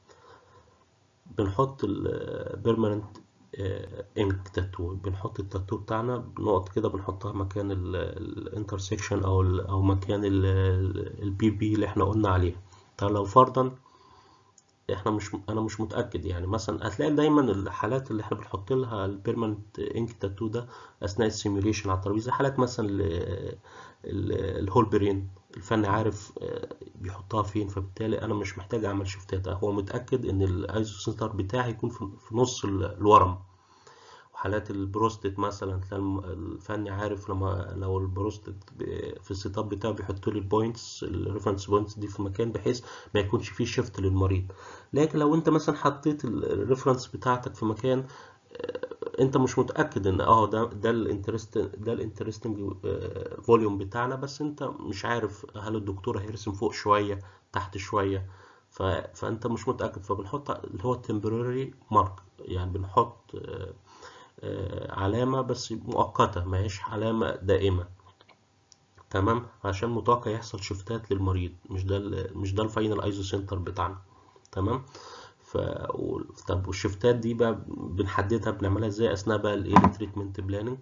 بنحط البيرمننت انك تاتو بنحط التاتو بتاعنا بنقط كده بنحطها مكان الانترسكشن او ال او مكان البي بي اللي احنا قلنا عليها طب لو فرضا احنا مش انا مش متاكد يعني مثلا هتلاقي دايما الحالات اللي احنا بنحط لها البيرمننت انك تاتو ده اثناء السيميوليشن على الترابيزه حالات مثلا الهولبرين الفني عارف بيحطها فين فبالتالي انا مش محتاج اعمل شفتات هو متاكد ان الايزو سنتر بتاعي يكون في نص الورم وحالات البروستات مثلا تلاقي الفني عارف لما لو البروستات في السيت اب بتاعه بيحط لي البوينتس الريفرنس بوينتس دي في مكان بحيث ما يكونش فيه شيفت للمريض لكن لو انت مثلا حطيت الريفرنس بتاعتك في مكان انت مش متاكد ان اه ده ده الانترست ده الانترستنج فوليوم بتاعنا بس انت مش عارف هل الدكتور هيرسم فوق شويه تحت شويه ف... فانت مش متاكد فبنحط اللي هو التمبراري مارك يعني بنحط آه آه علامه بس مؤقته ما هيش علامه دائمه تمام عشان متوقع يحصل شفتات للمريض مش ده ال... مش ده الفاينل ايزو سنتر بتاعنا تمام ف طب والشفتات دي بقى بنحددها بنعملها ازاي اثناء بقى الايه تريتمنت بلاننج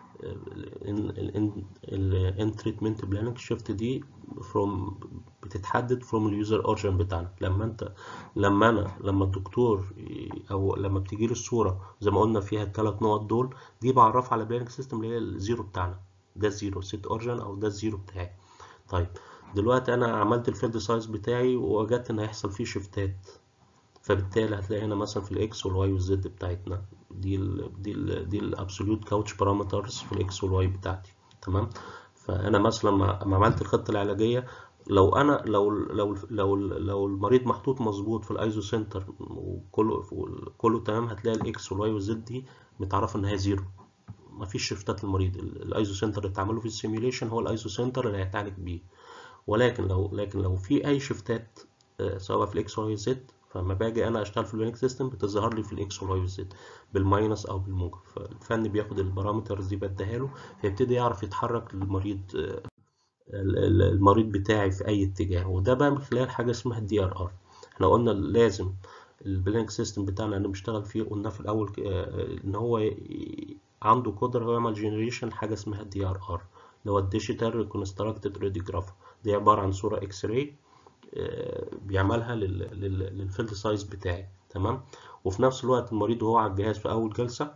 الان تريتمنت بلاننج الشفت دي فروم بتتحدد فروم اليوزر اورجن بتاعنا لما انت لما انا لما الدكتور او لما بتيجي لي الصوره زي ما قلنا فيها الثلاث نقط دول دي بعرفها على بلاننج سيستم اللي هي الزيرو بتاعنا ده الزيرو سيت اورجن او ده الزيرو بتاعي طيب دلوقتي انا عملت الفيلد سايز بتاعي ووجدت ان هيحصل فيه شفتات فبالتالي هتلاقي هنا مثلا في الاكس والواي والزد بتاعتنا دي ال دي ال دي الابسوليوت كاوتش بارامترز في الاكس والواي بتاعتي تمام فانا مثلا لما عملت الخطه العلاجيه لو انا لو لو لو لو المريض محطوط مظبوط في الايزو سنتر وكله كله تمام هتلاقي الاكس والواي والزد دي متعرفه ان هي زيرو مفيش شفتات للمريض الايزو سنتر اللي اتعمله في السيميوليشن هو الايزو سنتر اللي هيتعالج بيه ولكن لو لكن لو في اي شفتات سواء في الاكس واي والزد فلما باجي انا اشتغل في البلانك سيستم بتظهر لي في الاكس والواي والزد بالماينس او بالموجب فالفن بياخد البارامترز دي بديها له فيبتدي يعرف يتحرك للمريض المريض بتاعي في اي اتجاه وده بقى من خلال حاجه اسمها الدي ار ار احنا قلنا لازم البلانك سيستم بتاعنا اللي بنشتغل فيه قلنا في الاول ان هو عنده قدره هو يعمل جنريشن حاجه اسمها الدي ار ار اللي هو الديجيتال ريكونستراكتد راديوجراف دي عباره عن صوره اكس راي بيعملها للفيلد سايز بتاعي تمام وفي نفس الوقت المريض وهو على الجهاز في اول جلسه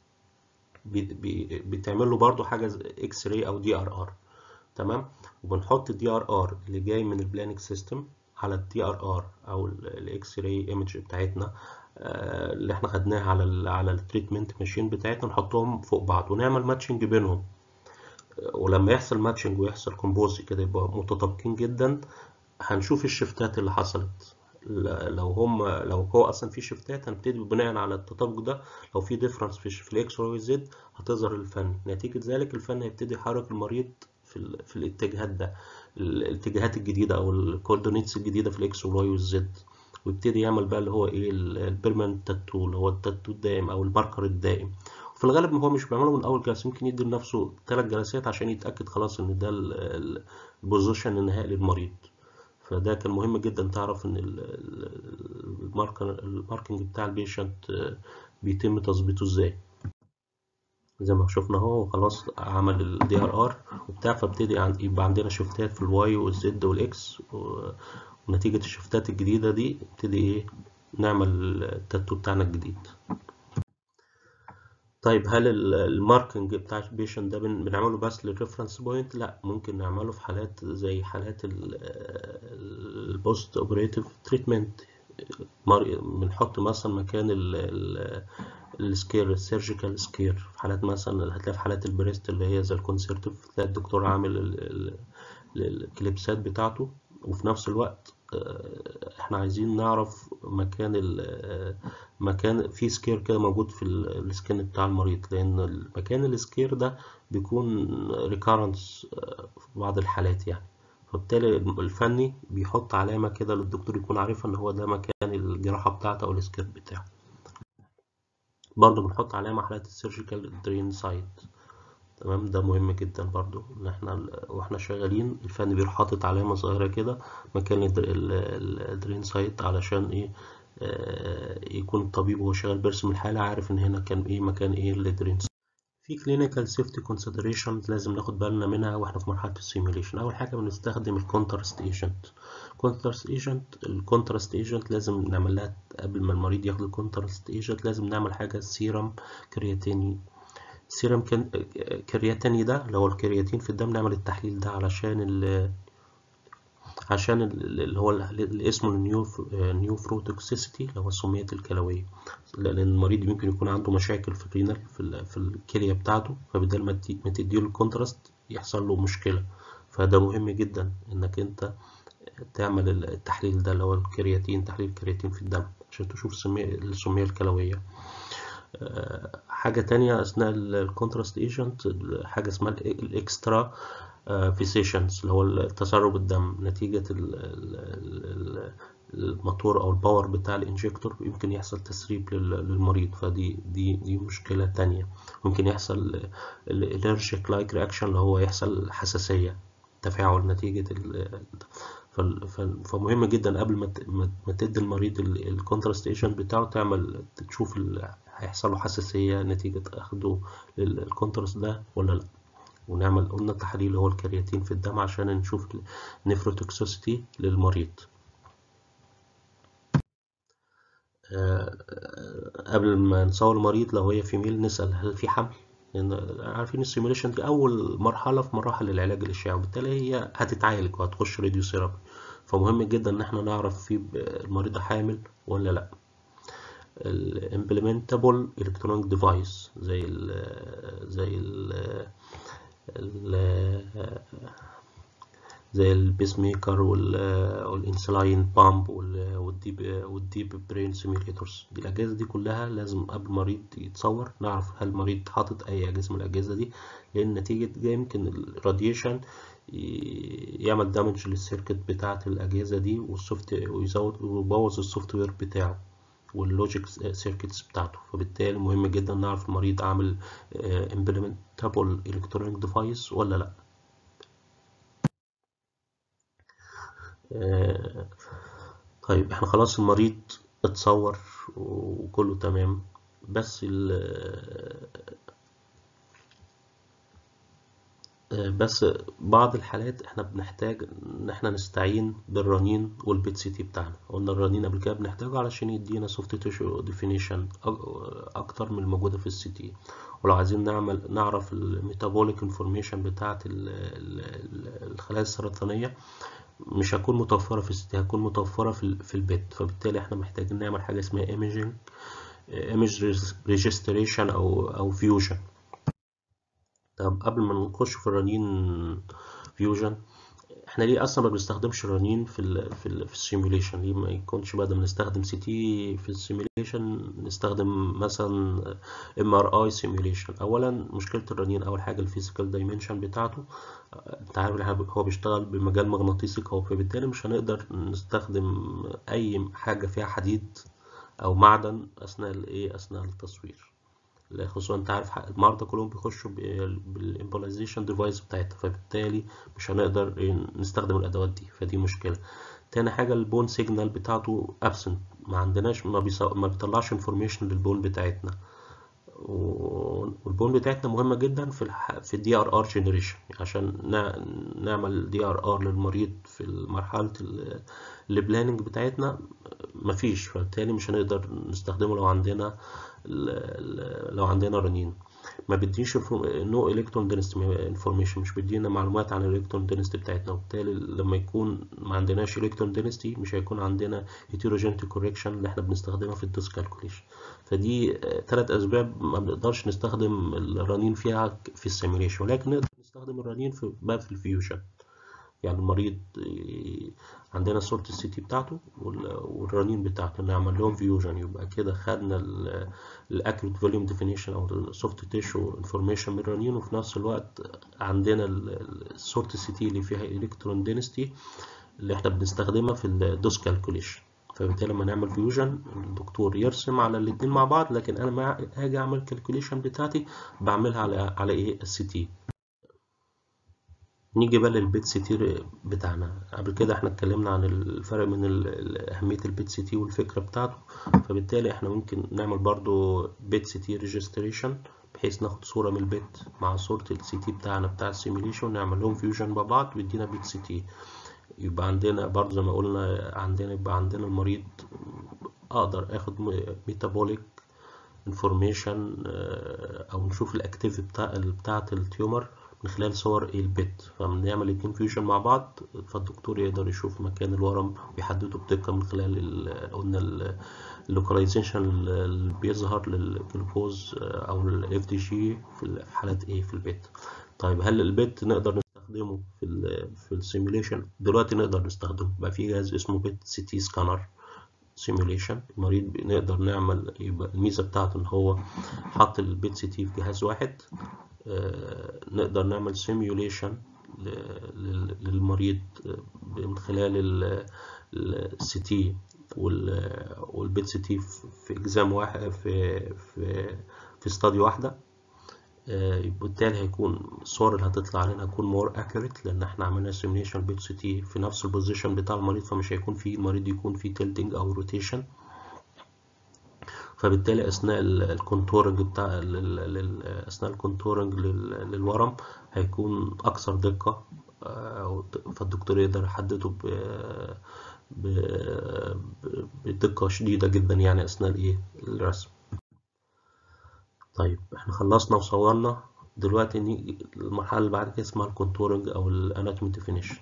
بتعمل له برده حاجه اكس راي او دي ار ار تمام وبنحط الدي ار ار اللي جاي من البلانك سيستم على الدي ار ار او الاكس راي ايمج بتاعتنا اللي احنا خدناها على ال على التريتمنت ماشين بتاعتنا نحطهم فوق بعض ونعمل ماتشنج بينهم ولما يحصل ماتشنج ويحصل كومبوز كده يبقى متطابقين جدا هنشوف الشفتات اللي حصلت لو هم لو هو اصلا في شفتات هنبتدي بناء على التطابق ده لو في ديفرنس في في الاكس واي زد هتظهر الفن نتيجه ذلك الفن هيبتدي يحرك المريض في ال... في الاتجاهات ده الاتجاهات الجديده او الكوردينيتس الجديده في الاكس والواي والزد ويبتدي يعمل بقى اللي هو ايه البيرمنت تاتو اللي هو التاتو الدائم او الماركر الدائم في الغالب هو مش بيعمله من اول جلسه يمكن يدي لنفسه ثلاث جلسات عشان يتاكد خلاص ان ده البوزيشن النهائي للمريض فده كان مهم جدا تعرف ان الماركر الماركنج بتاع البيشنت بيتم تظبيطه ازاي زي ما شفنا اهو خلاص عمل الدي ار ار وبتاع فابتدي يبقى عندنا شفتات في الواي والزد والاكس ونتيجة الشفتات الجديدة دي نبتدي ايه نعمل التاتو بتاعنا الجديد طيب هل الماركنج بتاع البيشنت ده بنعمله بس للريفرنس بوينت لا ممكن نعمله في حالات زي حالات البوست اوبريتيف تريتمنت بنحط مثلا مكان السكير السيرجيكال سكير في حالات مثلا هتلاقي في حالات البريست اللي هي زي الكونسرتيف تلاقي الدكتور عامل الكليبسات بتاعته وفي نفس الوقت احنا عايزين نعرف مكان مكان في سكير كده موجود في السكن بتاع المريض لان مكان السكير ده بيكون ريكارنس في بعض الحالات يعني فبالتالي الفني بيحط علامة كده للدكتور يكون عارفها ان هو ده مكان الجراحة بتاعته او السكير بتاعه برضه بنحط علامة حالات السيرجيكال درين سايت تمام ده مهم جدا برضو ان احنا واحنا شغالين الفن بيروح حاطط علامة صغيرة كده مكان الدرين سايت علشان ايه آه يكون الطبيب وهو شغال بيرسم الحالة عارف ان هنا كان ايه مكان ايه الدرين سايت في كلينيكال سيفتي كونسيدريشنز لازم ناخد بالنا منها واحنا في مرحله السيميوليشن اول حاجه بنستخدم الكونتراست ايجنت كونتراست ايجنت الكونتراست ايجنت لازم نعمل لها قبل ما المريض ياخد الكونتراست ايجنت لازم نعمل حاجه سيرم كرياتيني سيرم كرياتيني ده اللي هو الكرياتين في الدم نعمل التحليل ده علشان ال عشان اللي هو اللي اسمه النيو نيوفروتوكسيسيتي اللي هو السميات الكلويه لان المريض ممكن يكون عنده مشاكل في الرينال في, في الكليه بتاعته فبدل ما تديله الكونتراست يحصل له مشكله فده مهم جدا انك انت تعمل التحليل ده اللي هو الكرياتين تحليل الكرياتين في الدم عشان تشوف السميه الكلويه حاجة تانية أثناء الكونتراست ايجنت حاجة اسمها الإكسترا فيسيشنز اللي هو التسرب الدم نتيجة الموتور أو الباور بتاع الإنجكتور يمكن يحصل تسريب للمريض فدي دي دي مشكلة تانية ممكن يحصل الالرجيك لايك رياكشن اللي هو يحصل حساسية تفاعل نتيجة فمهم جدا قبل ما تدي المريض الكونتراست ايجنت بتاعه تعمل تشوف هيحصل له حساسية نتيجة أخده للكونتراست ده ولا لأ ونعمل قلنا تحليل اللي هو الكرياتين في الدم عشان نشوف النفروتوكسيسيتي للمريض قبل ما نصور المريض لو هي فيميل نسأل هل في حمل لأن عارفين السيميوليشن دي أول مرحلة في مراحل العلاج الإشعاعي وبالتالي هي هتتعالج وهتخش راديو ثيرابي فمهم جدا إن احنا نعرف في المريضة حامل ولا لأ الامبلمنتابل الكترونيك ديفايس زي ال زي ال زي البيس ميكر والانسلاين بامب والديب والديب برين سيميوليتورز دي الاجهزه دي كلها لازم قبل المريض يتصور نعرف هل المريض حاطط اي اجهزه من الاجهزه دي لان نتيجه ده يمكن الراديشن يعمل دامج للسيركت بتاعه الاجهزه دي والسوفت ويزود ويبوظ السوفت وير بتاعه واللوجيك سيركتس بتاعته فبالتالي مهم جدا نعرف المريض عامل امبلمنتابل الكترونيك ديفايس ولا لا طيب احنا خلاص المريض اتصور وكله تمام بس بس بعض الحالات احنا بنحتاج ان احنا نستعين بالرنين والبيت سي تي بتاعنا قلنا الرنين قبل كده بنحتاجه علشان يدينا سوفت تيشو ديفينيشن اكتر من الموجوده في السي تي ولو عايزين نعمل نعرف الميتابوليك انفورميشن بتاعه الخلايا السرطانيه مش هتكون متوفرة في السي تي هتكون متوفرة في, في البيت فبالتالي احنا محتاجين نعمل حاجة اسمها imaging image registration او او فيوجن طب قبل ما نخش في الرنين فيوجن احنا ليه اصلا ما بنستخدمش الرنين في ال في ال في السيميوليشن ليه ما يكونش بدل ما نستخدم سي تي في السيميوليشن نستخدم مثلا ام ار اي سيميوليشن اولا مشكله الرنين اول حاجه الفيزيكال دايمنشن بتاعته انت عارف هو بيشتغل بمجال مغناطيسي قوي فبالتالي مش هنقدر نستخدم اي حاجه فيها حديد او معدن اثناء الايه اثناء التصوير خصوصا انت عارف المرضى كلهم بيخشوا بالامبولايزيشن ديفايس بتاعتها فبالتالي مش هنقدر نستخدم الادوات دي فدي مشكله تاني حاجه البون سيجنال بتاعته ابسنت ما عندناش ما, بيص... ما بيطلعش انفورميشن للبون بتاعتنا والبون بتاعتنا مهمه جدا في الح... في الدي ار ار جنريشن عشان نا... نعمل دي ار ار للمريض في مرحله البلاننج بتاعتنا مفيش فبالتالي مش هنقدر نستخدمه لو عندنا لو عندنا رنين ما بيديش نو الكترون دينستي انفورميشن مش بيدينا معلومات عن الالكترون دينستي بتاعتنا وبالتالي لما يكون ما عندناش الكترون دينستي مش هيكون عندنا هيتروجينيتي كوريكشن اللي احنا بنستخدمها في الدوس كالكوليشن فدي ثلاث اسباب ما بنقدرش نستخدم الرنين فيها في السيميوليشن ولكن نقدر نستخدم الرنين في باب في الفيوجن يعني المريض عندنا صورة السي تي بتاعته والرنين بتاعته نعمل لهم فيوجن يبقى كده خدنا الاكيوت فوليوم ديفينيشن او السوفت تيشو انفورميشن من الرنين وفي نفس الوقت عندنا صورة السي تي اللي فيها الكترون دينستي اللي احنا بنستخدمها في الدوس كالكوليشن فبالتالي لما نعمل فيوجن الدكتور يرسم على الاتنين مع بعض لكن انا ما هاجي اعمل كالكوليشن بتاعتي بعملها على على ايه السي تي نيجي بقى للبيت سي تي بتاعنا قبل كده احنا اتكلمنا عن الفرق بين اهميه البيت سي تي والفكره بتاعته فبالتالي احنا ممكن نعمل برضو بيت سي تي ريجستريشن بحيث ناخد صوره من البيت مع صوره السي تي بتاعنا بتاع السيميليشن ونعمل لهم فيوجن مع بعض بيدينا بيت سي تي يبقى عندنا برضو زي ما قلنا عندنا يبقى عندنا المريض اقدر اخد ميتابوليك انفورميشن او نشوف الاكتيف بتاع بتاعه التيومر من خلال صور البت فبنعمل الاتنين فيوجن مع بعض فالدكتور يقدر يشوف مكان الورم ويحدده بدقة من خلال قلنا اللوكاليزيشن اللي بيظهر للجلوكوز او الاف دي جي في حالات ايه في البيت طيب هل البت نقدر نستخدمه في ال في السيميوليشن دلوقتي نقدر نستخدمه بقى في جهاز اسمه بت سي تي سكانر سيميوليشن المريض نقدر نعمل يبقى الميزه بتاعته ان هو حط البيت سي تي في جهاز واحد آه نقدر نعمل سيميوليشن للمريض من خلال السي تي والبيت سي تي في اجزام واحد في في في استادي واحده بالتالي هيكون الصور اللي هتطلع علينا هتكون مور اكيوريت لان احنا عملنا سيميوليشن بيت سي تي في نفس البوزيشن بتاع المريض فمش هيكون في المريض يكون في تلتنج او روتيشن فبالتالي اثناء الكونتورنج بتاع اثناء الكونتورنج للورم هيكون اكثر دقه فالدكتور يقدر يحدده بدقه شديده جدا يعني اثناء الايه الرسم طيب احنا خلصنا وصورنا دلوقتي نيجي المرحله اللي بعد كده اسمها الكونتورنج او الاناتومي ديفينيشن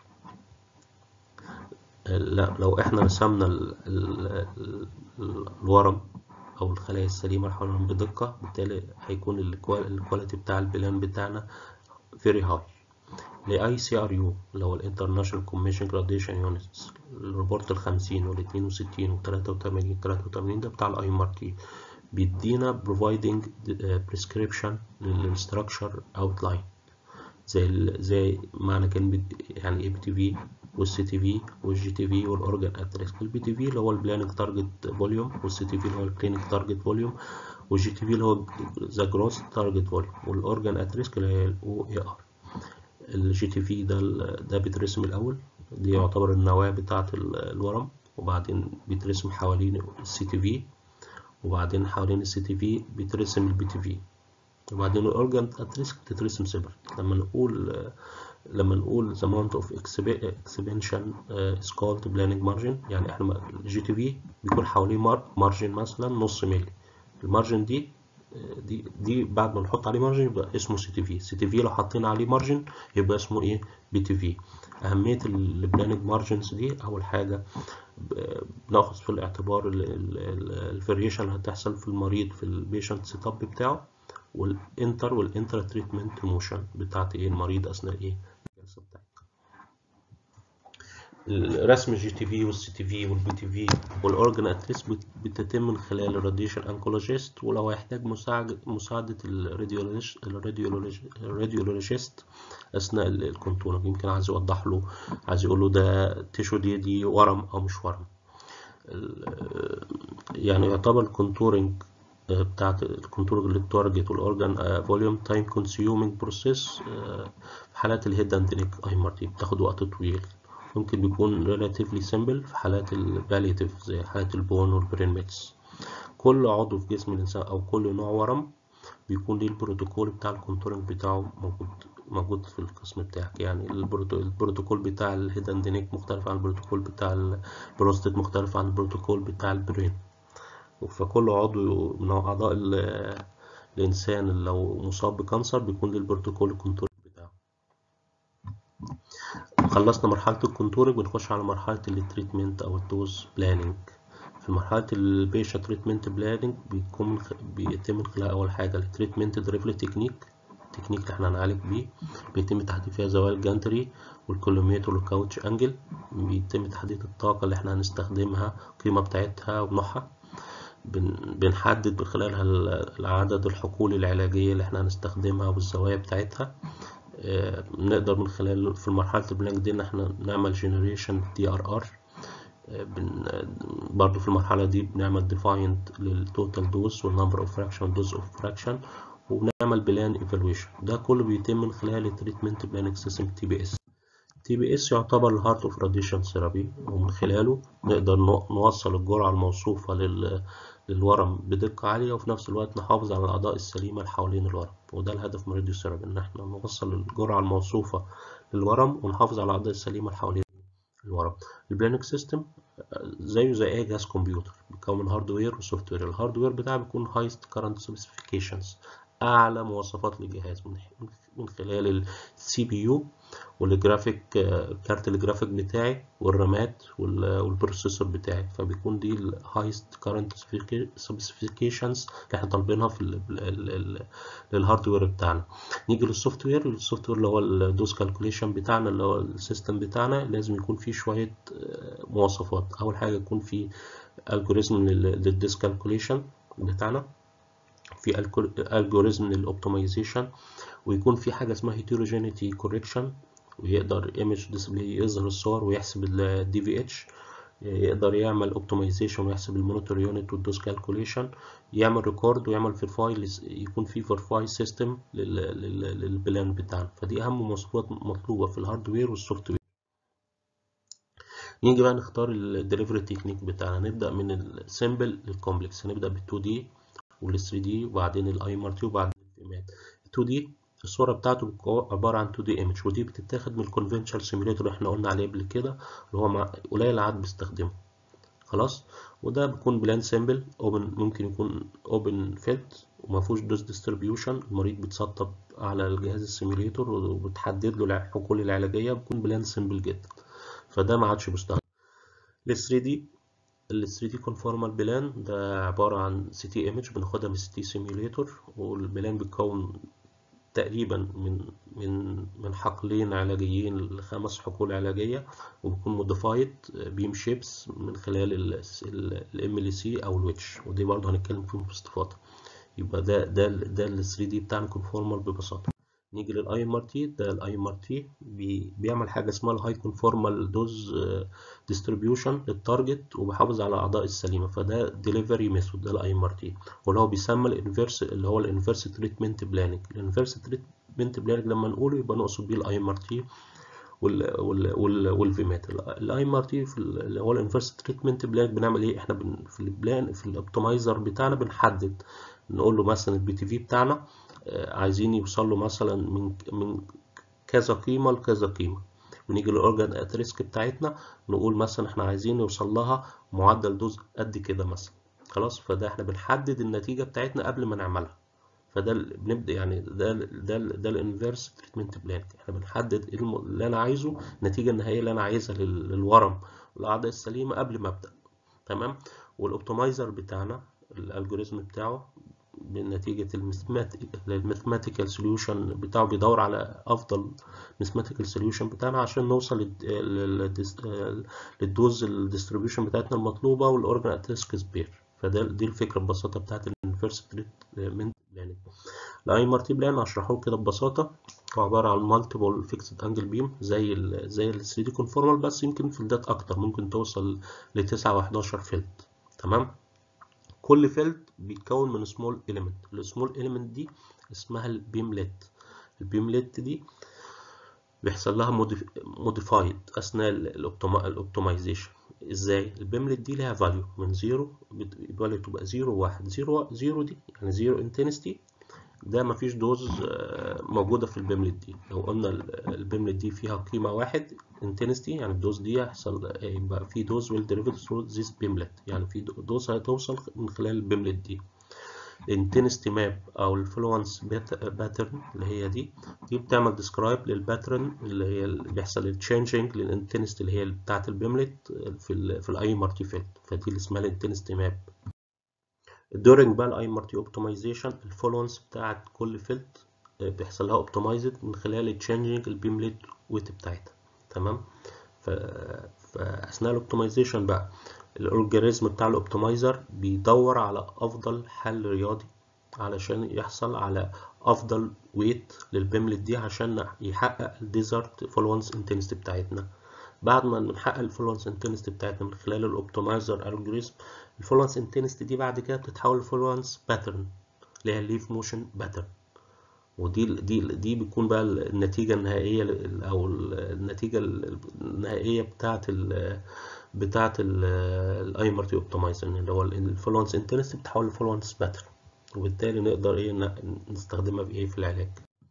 لا لو احنا رسمنا ال ال الورم او الخلايا السليمه حولهم بدقه بالتالي هيكون الكواليتي بتاع البلان بتاعنا very high ل ICRU اللي هو الانترناشونال كوميشن جراديشن يونتس الريبورت ال 50 وال 62 وال 83 83 ده بتاع الاي ام ار تي بيدينا providing prescription للستراكشر اوتلاين زي زي معنى كلمة يعني اي بي تي في والسي تي في والجي تي في والاورجان اتريسك البي تي في اللي هو البلانك تارجت فوليوم والسي تي في اللي هو الكلينيك تارجت فوليوم والجي تي في اللي هو ذا جروس تارجت فوليوم والاورجان اتريسك اللي هي الاو اي ار الجي تي في ده ده بيترسم الاول دي يعتبر النواة بتاعة الورم وبعدين بيترسم حوالين السي تي في وبعدين حوالين السي تي في بيترسم البي تي في وبعدين الاورجان اتريسك بتترسم سيبرت لما نقول لما نقول the amount of expansion is called planning margin يعني احنا الجي تي في بيكون حواليه مارجن مثلا نص ملي المارجن دي دي دي بعد ما نحط عليه مارجن يبقى اسمه سي تي في سي تي في لو حطينا عليه مارجن يبقى اسمه ايه بي تي في اهميه البلاننج مارجنز دي اول حاجه بناخد في الاعتبار الفاريشن اللي هتحصل في المريض في البيشنت سيت اب بتاعه والانتر والانترا تريتمنت موشن بتاعت ايه المريض اثناء ايه الجلسه بتاعته رسم الجي تي في والسي تي في والبي تي في والاورجن اتريس بتتم من خلال الراديشن انكولوجيست ولو هيحتاج مساعدة مساعدة الراديولوجيست اثناء الكونتورنج يمكن عايز يوضح له عايز يقول له ده تيشو دي دي ورم او مش ورم يعني يعتبر الكونتورنج بتاعت الكونتورنج للتارجت والاورجن فوليوم تايم كونسيومينج بروسيس في حالات الهيد اند نيك ايمرتي بتاخد وقت طويل ممكن بيكون relatively simple في حالات الباليتيف زي حالات البون والبرين ميتس كل عضو في جسم الإنسان أو كل نوع ورم بيكون ليه البروتوكول بتاع الكونتورنج بتاعه موجود موجود في القسم بتاعك يعني البروتوكول بتاع الهيد اند نيك مختلف عن البروتوكول بتاع البروستات مختلف عن البروتوكول بتاع البرين فكل عضو من أعضاء الإنسان لو مصاب بكانسر بيكون ليه البروتوكول الكونتورنج خلصنا مرحلة الكونتورنج بنخش على مرحلة التريتمنت أو الدوز بلاننج في مرحلة البيشنت تريتمنت بلاننج بيكون بيتم من خلال أول حاجة التريتمنت دريفل تكنيك التكنيك اللي احنا هنعالج بيه بيتم تحديد فيها زوايا الجانتري والكولوميتر والكاوتش انجل بيتم تحديد الطاقة اللي احنا هنستخدمها القيمة بتاعتها ونوعها بنحدد من خلالها العدد الحقول العلاجية اللي احنا هنستخدمها والزوايا بتاعتها نقدر من خلال في مرحلة البلانك دي ان احنا نعمل جنريشن دي ار ار برضو في المرحلة دي بنعمل ديفايند للتوتال دوز والنمبر اوف فراكشن دوز اوف فراكشن وبنعمل بلان ايفالويشن ده كله بيتم من خلال التريتمنت بلاننج سيستم تي بي اس تي بي اس يعتبر الهارت اوف راديشن ثيرابي ومن خلاله نقدر نوصل الجرعة الموصوفة لل للورم بدقة عالية وفي نفس الوقت نحافظ على الأعضاء السليمة اللي حوالين الورم وده الهدف من الراديو ثيرابي إن احنا نوصل الجرعة الموصوفة للورم ونحافظ على الأعضاء السليمة اللي حوالين الورم البلانك سيستم زيه زي أي جهاز كمبيوتر بيكون من هاردوير وسوفت وير الهاردوير بتاعه بيكون هايست كارنت سبيسيفيكيشنز أعلى مواصفات للجهاز من خلال السي بي يو والجرافيك كارت الجرافيك بتاعي والرامات والبروسيسور بتاعي فبيكون دي الهايست كارنت سبيسيفيكيشنز اللي احنا طالبينها في للهاردوير بتاعنا نيجي للسوفت وير السوفت وير اللي هو الدوز كالكوليشن بتاعنا اللي هو السيستم بتاعنا لازم يكون فيه شويه مواصفات اول حاجه يكون فيه الجوريزم للديس كالكوليشن بتاعنا في الجوريزم للاوبتمايزيشن ويكون في حاجه اسمها هيتروجينيتي كوريكشن ويقدر ايمج ديسبلاي يظهر الصور ويحسب الدي في اتش يقدر يعمل اوبتمايزيشن ويحسب المونيتور يونت والدوز كالكوليشن يعمل ريكورد ويعمل فيرفاي يكون في فيرفاي سيستم للبلان بتاعنا فدي اهم مواصفات مطلوبه في الهاردوير والسوفت وير نيجي بقى نختار الدليفري تكنيك بتاعنا نبدا من السيمبل للكومبلكس هنبدا بال 2 دي وال 3 دي وبعدين الاي ام ار تي وبعدين الفيمات 2 دي الصورة بتاعته بتكون عبارة عن 2 دي ايمج ودي بتتاخد من الكونفنشال سيميوليتور اللي احنا قلنا عليه قبل كده اللي هو مع قليل العدد بيستخدمه خلاص وده بيكون بلان سيمبل اوبن ممكن يكون اوبن فيد وما فيهوش دوز ديستريبيوشن المريض بيتسطب على الجهاز السيميوليتور وبتحدد له الحقول العلاجية بيكون بلان سيمبل جدا فده ما عادش بيستخدم ال 3 دي ال 3 دي كونفورمال بلان ده عبارة عن سي تي ايمج بناخدها من سي تي سيميوليتور والبلان بيتكون تقريبا من من من حقلين علاجيين لخمس حقول علاجيه وبيكون موديفايد بيم شيبس من خلال الام ال سي او الويتش ودي برضه هنتكلم فيهم باستفاضه يبقى ده ده ده ال 3 دي بتاعنا كونفورمال ببساطه نيجي للاي ام ار تي ده الاي ام ار تي بيعمل حاجه اسمها الهاي كونفورمال دوز ديستريبيوشن للتارجت وبيحافظ على الاعضاء السليمه فده ديليفري ميثود ده الاي ام ار تي واللي هو بيسمى الانفيرس اللي هو الانفيرس تريتمنت بلاننج الانفيرس تريتمنت بلاننج لما نقوله يبقى نقصد بيه الاي ام ار تي والفيمات الاي ام ار تي اللي هو الانفيرس تريتمنت بلاننج بنعمل ايه احنا بن في البلان في الاوبتمايزر بتاعنا بنحدد نقول له مثلا البي تي في بتاعنا عايزين يوصل له مثلا من من كذا قيمه لكذا قيمه ونيجي للاورجان ات ريسك بتاعتنا نقول مثلا احنا عايزين نوصل لها معدل دوز قد كده مثلا خلاص فده احنا بنحدد النتيجه بتاعتنا قبل ما نعملها فده بنبدا يعني ده ده ده الانفيرس تريتمنت بلان احنا بنحدد اللي انا عايزه النتيجه النهائيه اللي انا عايزها للورم والاعضاء السليمه قبل ما ابدا تمام والاوبتمايزر بتاعنا الالجوريزم بتاعه بنتيجة الماثماتيكال سوليوشن بتاعه بيدور على أفضل ماثماتيكال سوليوشن بتاعنا عشان نوصل للدوز الديستريبيوشن بتاعتنا المطلوبة والأورجان اتريسك سبير فده دي الفكرة ببساطة بتاعت الانفيرس تريتمنت بلاننج الاي ام ار تي بلان هشرحه كده ببساطة هو عبارة عن مالتيبل فيكسد انجل بيم زي ال زي ال 3 دي كونفورمال بس يمكن فيلدات أكتر ممكن توصل لتسعة و11 فيلد تمام كل فيلد بيتكون من سمول اليمنت السمول اليمنت دي اسمها البيملت البيملت دي بيحصل لها موديفايد اثناء الاوبتمايزيشن ازاي البيملت دي ليها فاليو من زيرو الفاليو تبقى زيرو واحد زيرو زيرو دي يعني زيرو انتنستي ده مفيش دوز موجودة في البيملت دي لو قلنا البيملت دي فيها قيمة واحد انتنستي يعني الدوز دي هيحصل يبقى في دوز will derive through this بيملت يعني في دوز هتوصل من خلال البيملت دي الانتنستي ماب او الفلونس باترن اللي هي دي دي بتعمل ديسكرايب للباترن اللي هي اللي بيحصل التشينجينج للانتنستي اللي هي بتاعة البيملت في ال في الاي مارتي فيلد فدي اللي اسمها الانتنستي ماب during بقى الاي مارتي اوبتمايزيشن الفولونس بتاعت كل فيلد بيحصل لها اوبتمايزد من خلال تشينجينج البيملت ويت بتاعتها تمام ف... فاثناء الاوبتمايزيشن بقى الاورجانيزم بتاع الاوبتمايزر بيدور على افضل حل رياضي علشان يحصل على افضل ويت للبيملت دي عشان يحقق الديزرت فولونس انتنستي بتاعتنا بعد ما نحقق الفولونس انتنستي بتاعتنا من خلال الاوبتمايزر الجوريزم الفولونس انتنستي دي بعد كده بتتحول لفولونس باترن اللي هي الليف موشن باترن ودي دي دي بيكون بقى النتيجه النهائيه او النتيجه النهائيه بتاعه ال بتاعه الاي مارتي اوبتمايزر اللي هو الفولونس انتنستي بتتحول لفولونس باترن وبالتالي نقدر ايه نستخدمها في ايه في العلاج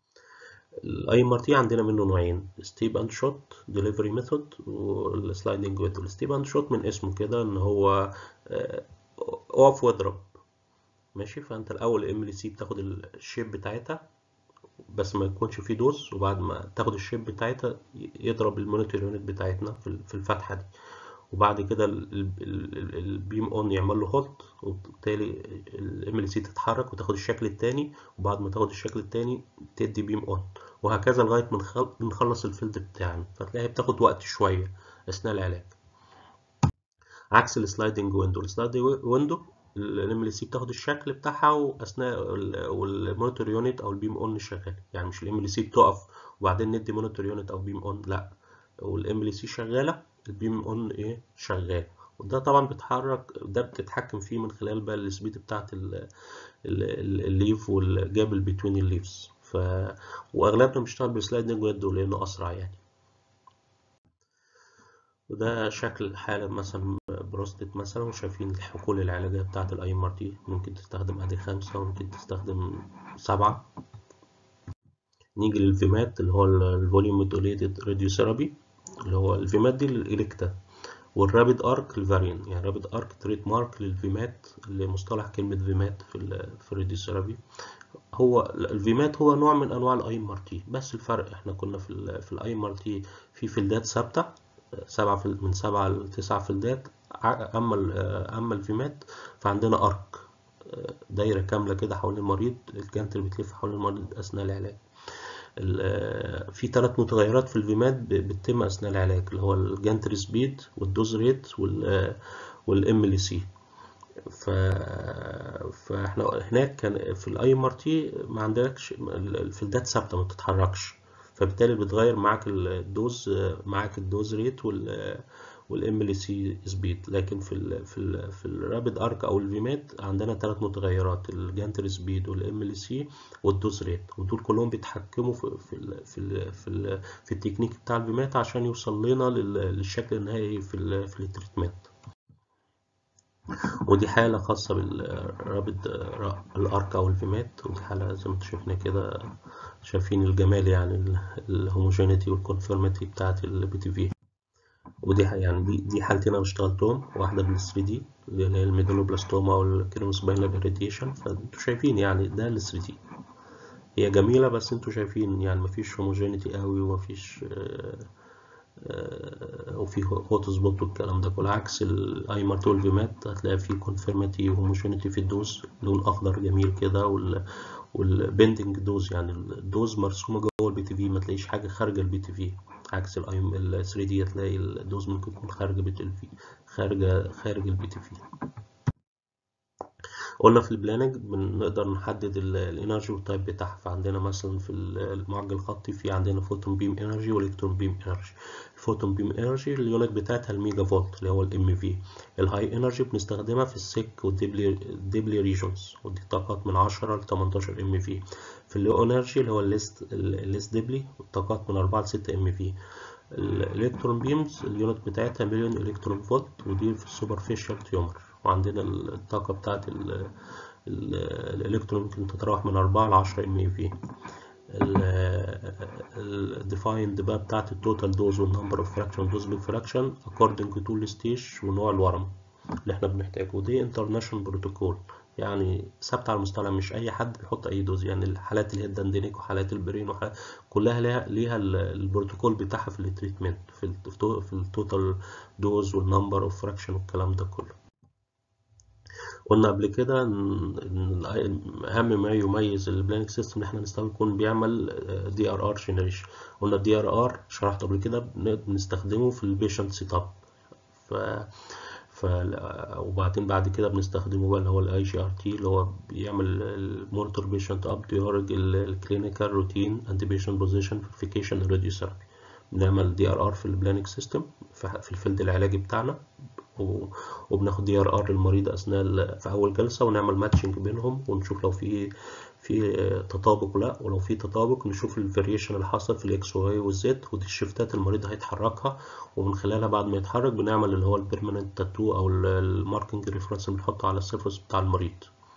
الاي ام ار تي عندنا منه نوعين ستيب اند شوت ديليفري ميثود والسلايدنج ويت الستيب اند شوت من اسمه كده ان هو اقف واضرب ماشي فانت الاول الام ال سي بتاخد الشيب بتاعتها بس ما يكونش فيه دوز وبعد ما تاخد الشيب بتاعتها يضرب المونيتور يونت بتاعتنا في الفتحه دي وبعد كده البيم اون يعمل له هولت وبالتالي الام ال سي تتحرك وتاخد الشكل التاني وبعد ما تاخد الشكل التاني تدي بيم اون وهكذا لغايه ما نخلص الفيلد بتاعنا فتلاقيها بتاخد وقت شويه اثناء العلاج عكس السلايدنج ويندو السلايدنج ويندو الام ال سي بتاخد الشكل بتاعها واثناء والمونيتور يونت او البيم اون شغال يعني مش الام ال سي بتقف وبعدين ندي مونيتور يونت او بيم اون لا والام ال سي شغاله البيم اون ايه شغال وده طبعا بيتحرك ده بتتحكم فيه من خلال بقى السبيد بتاعت الليف والجابل بين الليفز ف واغلبنا بنشتغل بالسلايدنج ويندو لانه اسرع يعني وده شكل حالة مثلا بروستيت مثلا وشايفين الحقول العلاجية بتاعة الاي ام ار تي ممكن تستخدم ادي خمسة وممكن تستخدم سبعة نيجي للفيمات اللي هو الفوليوم مودوليتد راديوثيرابي اللي هو الفيمات دي للإلكتا والرابد ارك الفاريان يعني رابد ارك تريد مارك للفيمات اللي مصطلح كلمة فيمات في ال في الراديوثيرابي هو الفيمات هو نوع من انواع الاي ام ار تي بس الفرق احنا كنا في ال في الاي ام ار تي في فيلدات ثابته سبعة في من سبعة لتسعة فيلدات اما اما الفيمات فعندنا ارك دايره كامله كده حول المريض الجانتر بتلف حول المريض اثناء العلاج في ثلاث متغيرات في الفيمات بتتم اثناء العلاج اللي هو الجانتر سبيد والدوز ريت والام ال سي ف... فاحنا هناك كان في الاي ام ار تي ما عندكش الفيلدات ثابته ما بتتحركش فبالتالي بتغير معاك الدوز معاك الدوز ريت وال والام ال سي سبيد لكن في ال في ال في الرابد ارك او الفيمات عندنا ثلاث متغيرات الجانتر سبيد والام ال سي والدوز ريت ودول كلهم بيتحكموا في في ال في ال في, ال في التكنيك بتاع الفيمات عشان يوصل لنا للشكل النهائي في ال في التريتمنت ودي حالة خاصة بالرابد الارك او الفيمات ودي حالة زي ما انتم شايفين كده شايفين الجمال يعني الهوموجينيتي والكونفورميتي بتاعت البي تي في ودي يعني دي دي حالتين انا اشتغلتهم واحده بال 3 دي اللي هي الميدولوبلاستوما والكريموس باينال اريديشن فانتوا شايفين يعني ده ال 3 دي هي جميلة بس انتوا شايفين يعني مفيش هوموجينيتي قوي ومفيش وفي هوت سبوت والكلام ده كله عكس الايمر 12 مات هتلاقي فيه كونفيرماتي وهوموجينيتي في الدوز لون اخضر جميل كده وال والبندنج دوز يعني الدوز مرسومه جوه البي تي في ما تلاقيش حاجه خارجه البي تي في عكس الايم ال 3 دي هتلاقي الدوز ممكن تكون خارجه بي تي في خارجه خارج البي تي في قلنا في البلاننج بنقدر نحدد الانرجي والتايب بتاعها فعندنا مثلا في المعجل الخطي في عندنا فوتون بيم انرجي والكترون بيم انرجي الفوتون بيم انرجي اليونت بتاعتها الميجا فولت اللي هو الام في الهاي انرجي بنستخدمها في السيك والديبلي ديبلي ريجونز ودي طاقات من 10 ل 18 ام في في اللو انرجي اللي هو الليست الليست ديبلي طاقات من 4 ل 6 ام في الالكترون بيمز اليونت بتاعتها مليون الكترون فولت ودي في السوبرفيشال تيومر وعندنا الطاقة بتاعت الإلكترون ممكن تتراوح من 4 ل 10 ام في الديفايند بقى بتاعت التوتال دوز والنمبر اوف فراكشن دوز بالفراكشن according to الستيج ونوع الورم اللي احنا بنحتاجه ودي انترناشونال بروتوكول يعني ثابت على المستوى مش اي حد بيحط اي دوز يعني الحالات اللي هي الدندنيك وحالات البرين وحالات كلها ليها ليها البروتوكول بتاعها في التريتمنت في في التوتال دوز والنمبر اوف فراكشن والكلام ده كله قلنا قبل كده ان اهم ما يميز البلانك سيستم ان احنا نستخدم يكون بيعمل دي ار ار جنريشن قلنا الدي ار ار شرحت قبل كده بنستخدمه في البيشنت سيت اب ف ف وبعدين بعد كده بنستخدمه بقى اللي هو الاي جي ار تي اللي هو بيعمل المونيتور بيشنت اب ديورج الكلينيكال روتين اند بيشنت بوزيشن فيريفيكيشن راديو ثيرابي بنعمل دي ار ار في البلانك سيستم في الفيلد العلاجي بتاعنا وبناخد دي ار ار للمريض اثناء في اول جلسه ونعمل ماتشنج بينهم ونشوف لو في في تطابق ولا ولو في تطابق نشوف الفاريشن اللي حصل في الاكس واي والزد ودي الشفتات المريض هيتحركها ومن خلالها بعد ما يتحرك بنعمل اللي هو البيرمننت تاتو او الماركنج ريفرنس اللي بنحطه على السيرفس بتاع المريض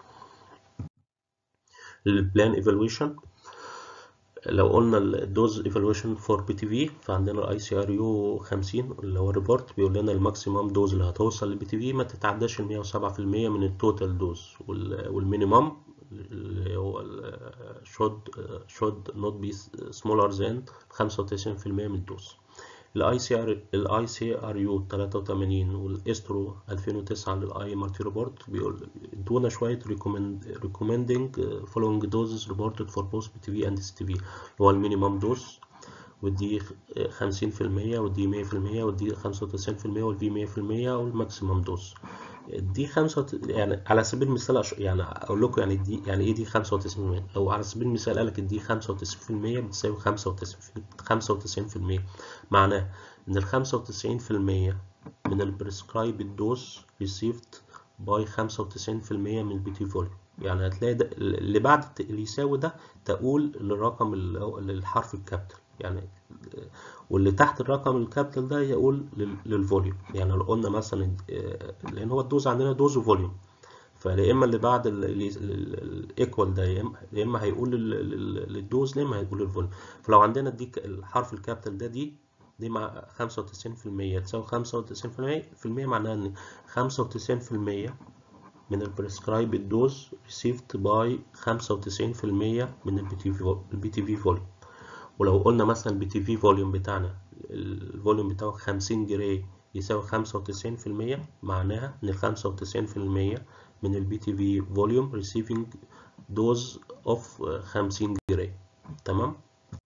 البلان ايفالويشن لو قلنا الدوز ايفالويشن فور بي تي في فعندنا الاي سي ار يو 50 اللي هو الريبورت بيقول لنا الماكسيمم دوز اللي هتوصل للبي تي في ما تتعداش ال 107% من التوتال دوز والمينيمم اللي هو should should not be smaller than 95% من الدوز الاي سي ار الاي سي ار يو 83 والاسترو 2009 للاي مالتي ريبورت بيقول ادونا شويه ريكومندنج فولوينج دوزز ريبورتد فور بوست بي تي في اند سي تي في اللي هو المينيمم دوز ودي 50% ودي 100% ودي 95% والفي 100% والماكسيمم دوز دي خمسة يعني على سبيل المثال أش... يعني اقول لكم يعني دي يعني ايه دي 95% لو على سبيل المثال قالك دي 95% بتساوي 95% معناه ان ال 95% من البريسكرايب دوز ريسيفد باي 95% من البي تي فوليوم يعني هتلاقي ده اللي بعد اللي يساوي ده تقول للرقم للحرف الكابيتال يعني واللي تحت الرقم الكابيتال ده يقول للفوليوم يعني لو قلنا مثلا لان هو الدوز عندنا دوز وفوليوم فيا اما اللي بعد الايكوال ده يا اما هيقول للدوز يا اما هيقول للفوليوم فلو عندنا دي الحرف الكابيتال ده دي دي مع 95% تساوي 95% معناها ان 95% من البريسكرايب الدوز received باي 95% من البي تي في فوليوم ولو قلنا مثلا البي تي في فوليوم بتاعنا الفوليوم بتاعه 50 جري يساوي 95% معناها ان 95% من البي تي في فوليوم receiving dose of 50 جري تمام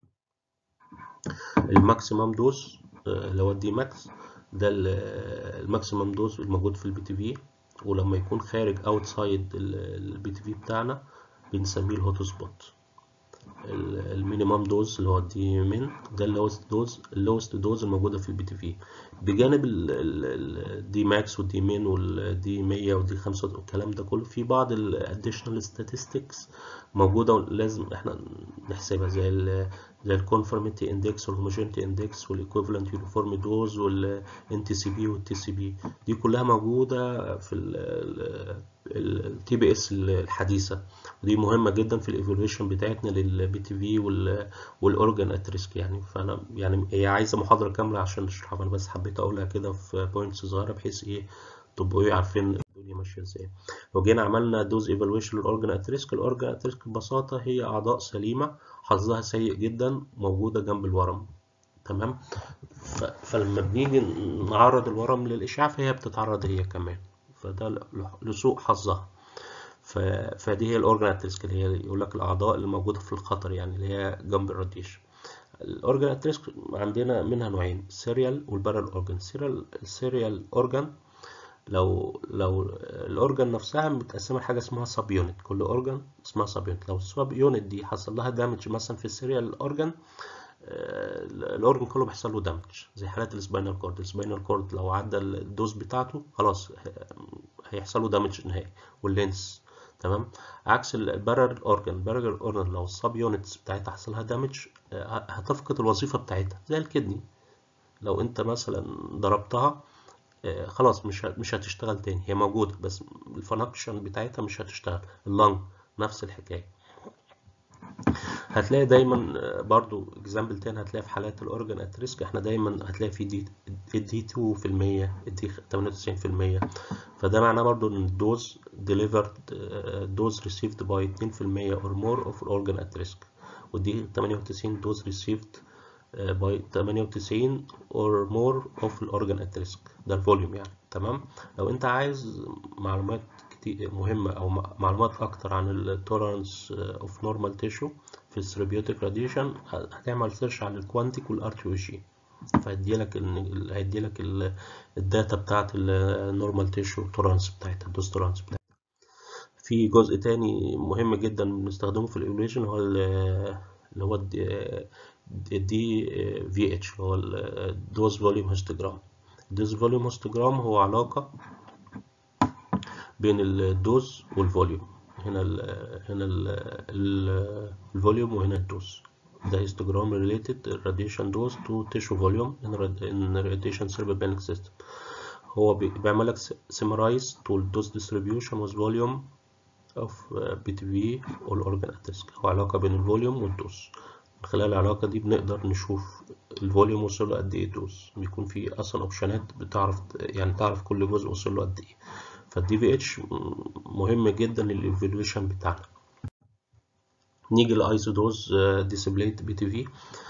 الماكسيمم دوز اللي هو الدي ماكس ده الماكسيمم دوز الموجود في البي تي في ولما يكون خارج اوتسايد البي تي في بتاعنا بنسميه الهوت سبوت المينيمم دوز اللي هو الدي من ده اللوست دوز اللوست دوز الموجوده في البي تي في بجانب الدي ماكس والدي مين والدي 100 والدي 5 والكلام ده كله في بعض الاديشنال statistics موجوده لازم احنا نحسبها زي ال زي الكونفورميتي اندكس والهوموجينيتي اندكس والايكويفالنت يونيفورم دوز والان تي سي بي والتي سي بي دي كلها موجوده في التي بي اس الحديثه ودي مهمه جدا في الايفالويشن بتاعتنا للبي تي في والاورجان ات ريسك يعني فانا يعني هي عايزه محاضره كامله عشان نشرحها انا بس حبيت اقولها كده في بوينتس صغيره بحيث ايه تبقوا ايه عارفين الدنيا ماشيه ازاي لو جينا عملنا دوز ايفالويشن للاورجن ات ريسك الاورجن ات ريسك ببساطه هي اعضاء سليمه حظها سيء جدا موجوده جنب الورم تمام ف... فلما بنيجي نعرض الورم للاشعاع فهي بتتعرض هي كمان فده لسوء حظها ف... فدي هي الاورجن ات ريسك اللي هي يقول لك الاعضاء اللي موجوده في الخطر يعني اللي هي جنب الراديشن الاورجن ات ريسك عندنا منها نوعين السيريال والبارال اورجن السيريال السيريال اورجن لو لو الاورجن نفسها متقسمه حاجه اسمها سب يونت كل اورجن اسمها سب يونت لو السب يونت دي حصل لها دامج مثلا في السيريال اورجن الاورجن كله بيحصل له دامج زي حالات السباينال كورد السباينال كورد لو عدى الدوز بتاعته خلاص هيحصل له دامج نهائي واللينس تمام عكس البارل اورجن البارل اورجن لو السب يونتس بتاعتها حصل لها دامج هتفقد الوظيفه بتاعتها زي الكدني لو انت مثلا ضربتها خلاص مش مش هتشتغل تاني هي موجوده بس الفانكشن بتاعتها مش هتشتغل اللنج نفس الحكايه هتلاقي دايما برضو اكزامبل تاني هتلاقي في حالات الاورجن ات ريسك احنا دايما هتلاقي في دي الدي 2 في المية الدي 98 في المية فده معناه برضو ان الدوز delivered دوز received by 2 في المية or more of organ at risk ودي 98 دوز received by 98 or more of الاورجن at risk ده الفوليوم يعني تمام لو انت عايز معلومات مهمة أو معلومات أكتر عن التولرانس اوف نورمال تيشو في الثيرابيوتيك راديشن هتعمل سيرش عن الكوانتيك والار تي او جي فهيديلك هيديلك الداتا بتاعت النورمال تيشو تولرانس بتاعتها الدوز تولرانس بتاعتها في جزء تاني مهم جدا بنستخدمه في الايفوليوشن هو اللي هو الدي في اتش اللي هو الدوز فوليوم هيستوجرام الدوز فوليوم هيستوجرام هو علاقة بين الدوز والفوليوم هنا ال هنا ال ال الفوليوم وهنا الدوز ده histogram related radiation dose to tissue volume in, in radiation cerebral system هو بيعمل لك summarize to dose distribution with volume of BTV or organ at risk هو علاقة بين الفوليوم والدوز من خلال العلاقة دي بنقدر نشوف الفوليوم وصل له قد ايه دوز بيكون في اصلا اوبشنات بتعرف يعني تعرف كل جزء وصل له قد ايه فالدي في اتش مهم جدا للايفالويشن بتاعنا نيجي لايزودوز ديسبليت بي تي في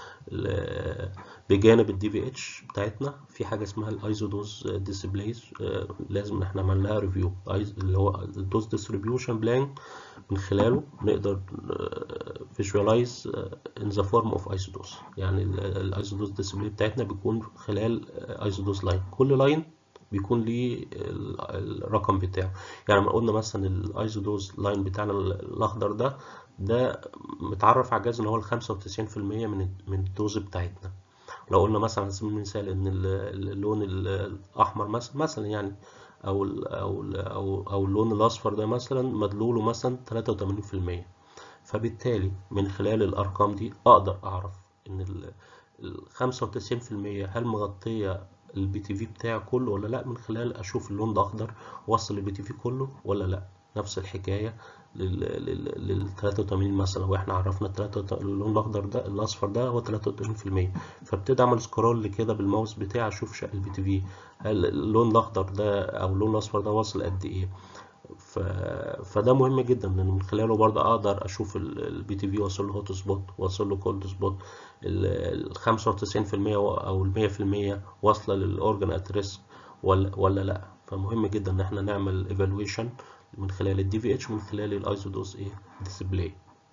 بجانب الدي في اتش بتاعتنا في حاجه اسمها الايزودوز ديسبليز لازم ان احنا نعمل لها ريفيو اللي هو الدوز ديستريبيوشن بلان من خلاله نقدر فيجواليز ان ذا فورم اوف ايزودوز يعني الايزودوز ديسبلي بتاعتنا بيكون خلال ايزودوز لاين كل لاين بيكون ليه الرقم بتاعه يعني لما قلنا مثلا الايزودوز لاين بتاعنا الاخضر ده ده متعرف على الجهاز ان هو ال 95% من من الدوز بتاعتنا لو قلنا مثلا على سبيل المثال ان اللون الاحمر مثلا مثلا يعني او ال او ال او او اللون الاصفر ده مثلا مدلوله مثلا 83% فبالتالي من خلال الارقام دي اقدر اعرف ان ال 95% هل مغطيه البي تي في بتاعي كله ولا لا من خلال اشوف اللون ده اخضر وصل البي تي في كله ولا لا نفس الحكايه لل 83 مثلا واحنا عرفنا اللون الاخضر ده الاصفر ده هو 83% فابتدي اعمل سكرول كده بالماوس بتاعي اشوف شق البي تي في هل اللون الاخضر ده او اللون الاصفر ده واصل قد ايه ف... فده مهم جدا لان من خلاله برضه اقدر اشوف البي تي في واصل له هوت سبوت واصل له كولد سبوت ال 95% او ال 100% واصله للاورجن ات ريسك ولا ولا لا فمهم جدا ان احنا نعمل ايفالويشن من خلال الدي في اتش ومن خلال الايزودوز ايه ديسبلاي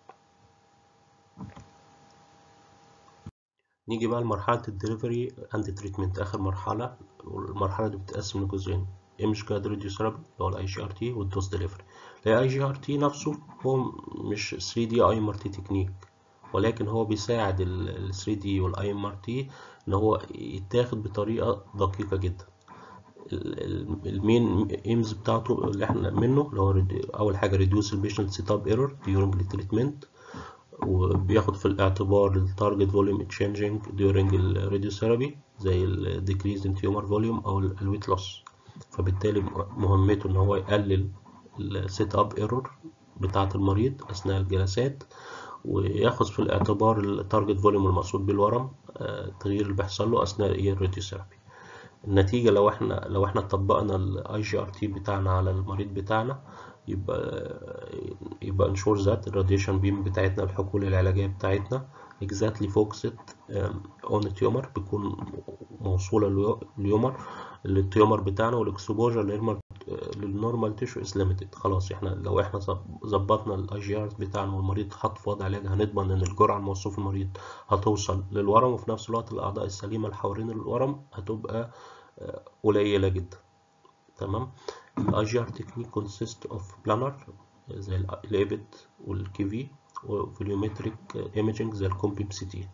نيجي بقى لمرحله الدليفري اند تريتمنت اخر مرحله والمرحله دي بتتقسم لجزئين ايمج جاد راديوثيرابي اللي هو الاي جي ار تي والدوز ديليفري الاي جي ار تي نفسه هو مش 3 دي اي ام ار تي تكنيك ولكن هو بيساعد ال 3 دي والاي ام ار تي ان هو يتاخد بطريقه دقيقه جدا المين ايمز بتاعته اللي احنا منه اللي هو اول حاجه ريديوس البيشنت سيت اب ايرور ديورنج التريتمنت وبياخد في الاعتبار التارجت فوليوم تشينجينج ديورنج الراديوثيرابي زي الديكريز ان تيومر فوليوم او الويت لوس فبالتالي مهمته ان هو يقلل السيت اب ايرور بتاعه المريض اثناء الجلسات وياخد في الاعتبار التارجت فوليوم المقصود بالورم التغيير اللي بيحصل له اثناء الراديوثيرابي النتيجة لو احنا لو احنا طبقنا الاي جي ار تي بتاعنا على المريض بتاعنا يبقى يبقى انشور ذات الراديشن بيم بتاعتنا الحقول العلاجية بتاعتنا exactly focused on tumor بيكون موصولة لليومر التيومر بتاعنا والاكسبوجر للنورمال تيشو از ليميتد خلاص احنا لو احنا ظبطنا الاي جي ار بتاعنا والمريض حط في وضع علاج هنضمن ان الجرعه الموصوف المريض هتوصل للورم وفي نفس الوقت الاعضاء السليمه اللي حوالين الورم هتبقى قليله جدا تمام الاي جي ار تكنيك كونسيست اوف بلانر زي الايبت والكي في وفوليومتريك ايميجنج زي الكومبيم سي تي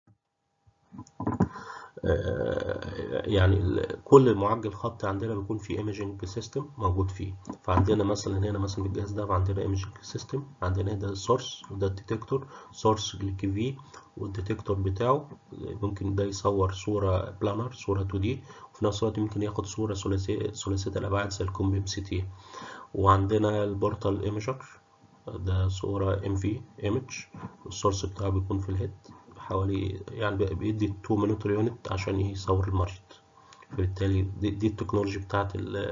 يعني كل معجل خط عندنا بيكون فيه ايميجنج سيستم موجود فيه فعندنا مثلا هنا مثلا في الجهاز ده عندنا ايميجنج سيستم عندنا ده السورس وده الديتكتور سورس للكي في والديتكتور بتاعه ممكن ده يصور صوره بلانر صوره 2 دي وفي نفس الوقت ممكن ياخد صوره ثلاثيه ثلاثيه الابعاد زي الكومبيم سي تي وعندنا البورتال ايميجر ده صوره ام في ايمج السورس بتاعه بيكون في الهيد حوالي يعني بيدي 2 مينوتر يونت عشان يصور المريض فبالتالي دي, دي التكنولوجي بتاعت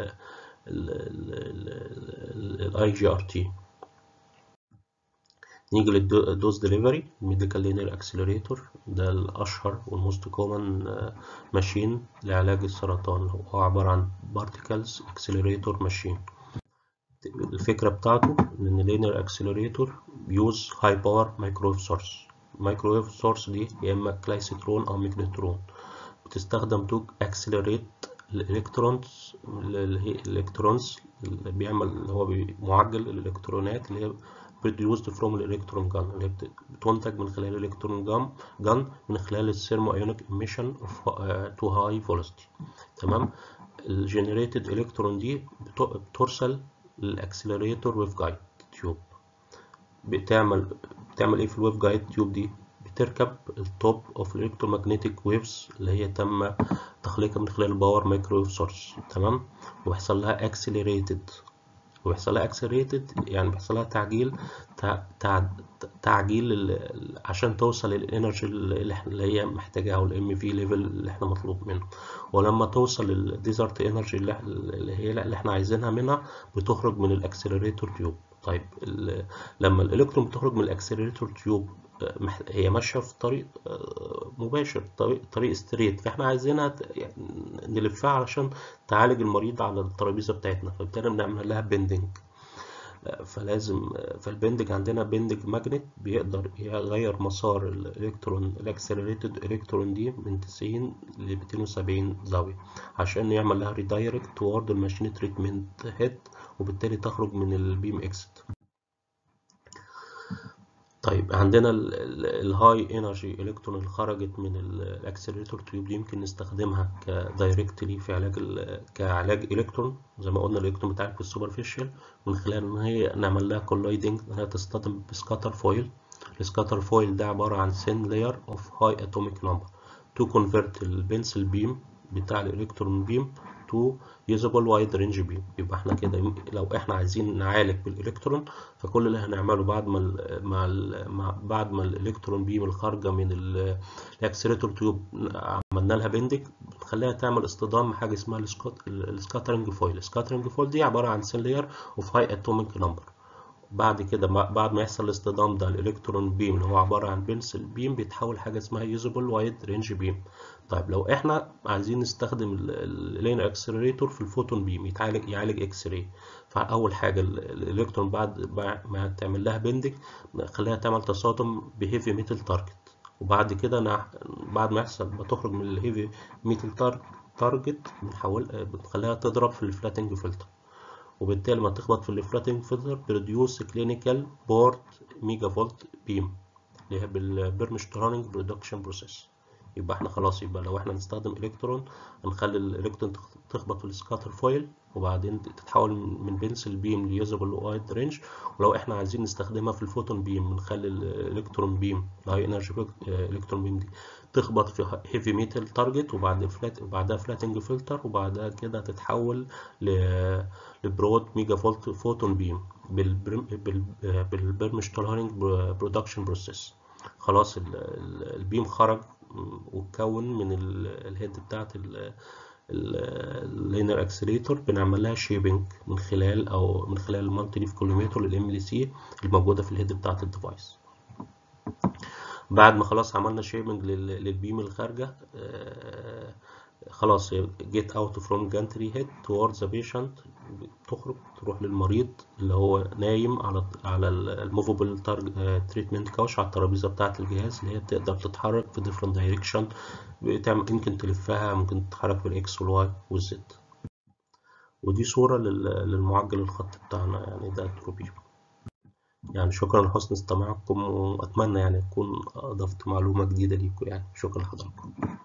الاي جي ار تي نيجي للدوز ديليفري الميديكال لينير اكسلريتور ده الاشهر والموست كومن ماشين لعلاج السرطان هو عباره عن بارتيكلز اكسلريتور ماشين الفكره بتاعته ان اللينير اكسلريتور بيوز هاي باور مايكرويف سورس الميكروويف سورس دي يا اما كلايسيترون او ميجنترون بتستخدم تو اكسلريت الالكترونز الالكترونز اللي بيعمل اللي هو معجل الالكترونات اللي هي produced from الالكترون جان اللي هي بتنتج من خلال الالكترون جان جان من خلال الثيرمو ايونيك ايميشن تو هاي فيلوسيتي تمام الجنريتد الكترون دي بترسل للاكسلريتور ويف جايد تيوب بتعمل بتعمل ايه في الويف جايد تيوب دي بتركب التوب اوف الالكترومagnetic ويفز اللي هي تم تخليقها من خلال الباور مايكرويف سورس تمام ويحصل لها اكسلريتد ويحصل لها اكسلريتد يعني بيحصل لها تعجيل تع... تع... تعجيل عشان توصل للانرجي اللي هي محتاجاها والام في ليفل اللي احنا مطلوب منه ولما توصل للديزرت انرجي اللي هي اللي احنا عايزينها منها بتخرج من الاكسلريتور تيوب طيب لما الالكترون بتخرج من الاكسلريتور تيوب هي ماشيه في طريق مباشر طريق طريق ستريت فاحنا عايزينها يعني نلفها علشان تعالج المريض على الترابيزه بتاعتنا فبالتالي بنعمل لها بندنج فلازم فالبندج عندنا بندج ماجنت بيقدر يغير مسار الالكترون الاكسلريتد الكترون دي من 90 ل 270 زاويه عشان يعمل لها ريدايركت توورد الماشين تريتمنت هيد وبالتالي تخرج من البيم اكسيت طيب عندنا الهاي انرجي الكترون اللي خرجت من الاكسلريتور تيوب دي يمكن نستخدمها كدايركتلي في علاج كعلاج الكترون زي ما قلنا الالكترون بتاعك في السوبرفيشال من خلال ان هي نعمل لها كولايدنج انها تصطدم بسكاتر فويل السكاتر فويل ده عباره عن سين لاير اوف هاي اتوميك نمبر تو كونفرت البنسل بيم بتاع الالكترون بيم تو يوزابل وايد رينج بيم يبقى احنا كده لو احنا عايزين نعالج بالالكترون فكل اللي هنعمله بعد ما ال مع, ال مع بعد ما الالكترون بيم الخارجه من الاكسلريتور تيوب عملنا لها بندك بنخليها تعمل اصطدام مع حاجه اسمها السكاترنج فويل السكاترنج فويل دي عباره عن سين لاير اوف هاي اتوميك نمبر بعد كده بعد ما يحصل الاصطدام ده الالكترون بيم اللي هو عباره عن بنسل بيم بيتحول حاجه اسمها يوزابل وايد رينج بيم طيب لو احنا عايزين نستخدم اللين اكسلريتور في الفوتون بيم يتعالج يعالج اكس راي فاول حاجه الالكترون بعد ما تعمل لها بندك نخليها تعمل تصادم بهيفي ميتال تارجت وبعد كده بعد ما يحصل ما تخرج من الهيفي ميتال تارجت بنحول بنخليها تضرب في الفلاتنج فلتر وبالتالي ما تخبط في الفلاتنج فلتر بروديوس كلينيكال بورد ميجا فولت بيم اللي هي بالبرمشترانينج برودكشن بروسيس يبقى احنا خلاص يبقى لو احنا نستخدم الكترون هنخلي الالكترون تخبط في السكاتر فويل وبعدين تتحول من بنسل بيم ليوزابل وايد رينج ولو احنا عايزين نستخدمها في الفوتون بيم بنخلي الالكترون بيم الهاي انرجي الكترون بيم دي تخبط في هيفي ميتال تارجت وبعد فلات وبعدها فلاتنج فلتر وبعدها كده تتحول لبرود ميجا فولت فوتون بيم بالبرمشتالهارنج برودكشن بروسيس خلاص البيم خرج واتكون من الهيد بتاعت اللينر اكسلريتور بنعمل لها شيبنج من خلال او من خلال المالتي ليف كولوميتر للام ال سي الموجوده في الهيد بتاعه الديفايس بعد ما خلاص عملنا شيبنج للبيم الخارجه آه خلاص جيت اوت فروم جانتري هيد towards the patient تخرج تروح للمريض اللي هو نايم على على الموفبل تريتمنت كاوش على الترابيزه بتاعه الجهاز اللي هي بتقدر تتحرك في different direction بتعمل يمكن تلفها ممكن تتحرك بالاكس والواي والزد ودي صوره للمعجل الخط بتاعنا يعني ده التروبي يعني شكرا لحسن استماعكم واتمنى يعني اكون اضفت معلومه جديده ليكم يعني شكرا لحضراتكم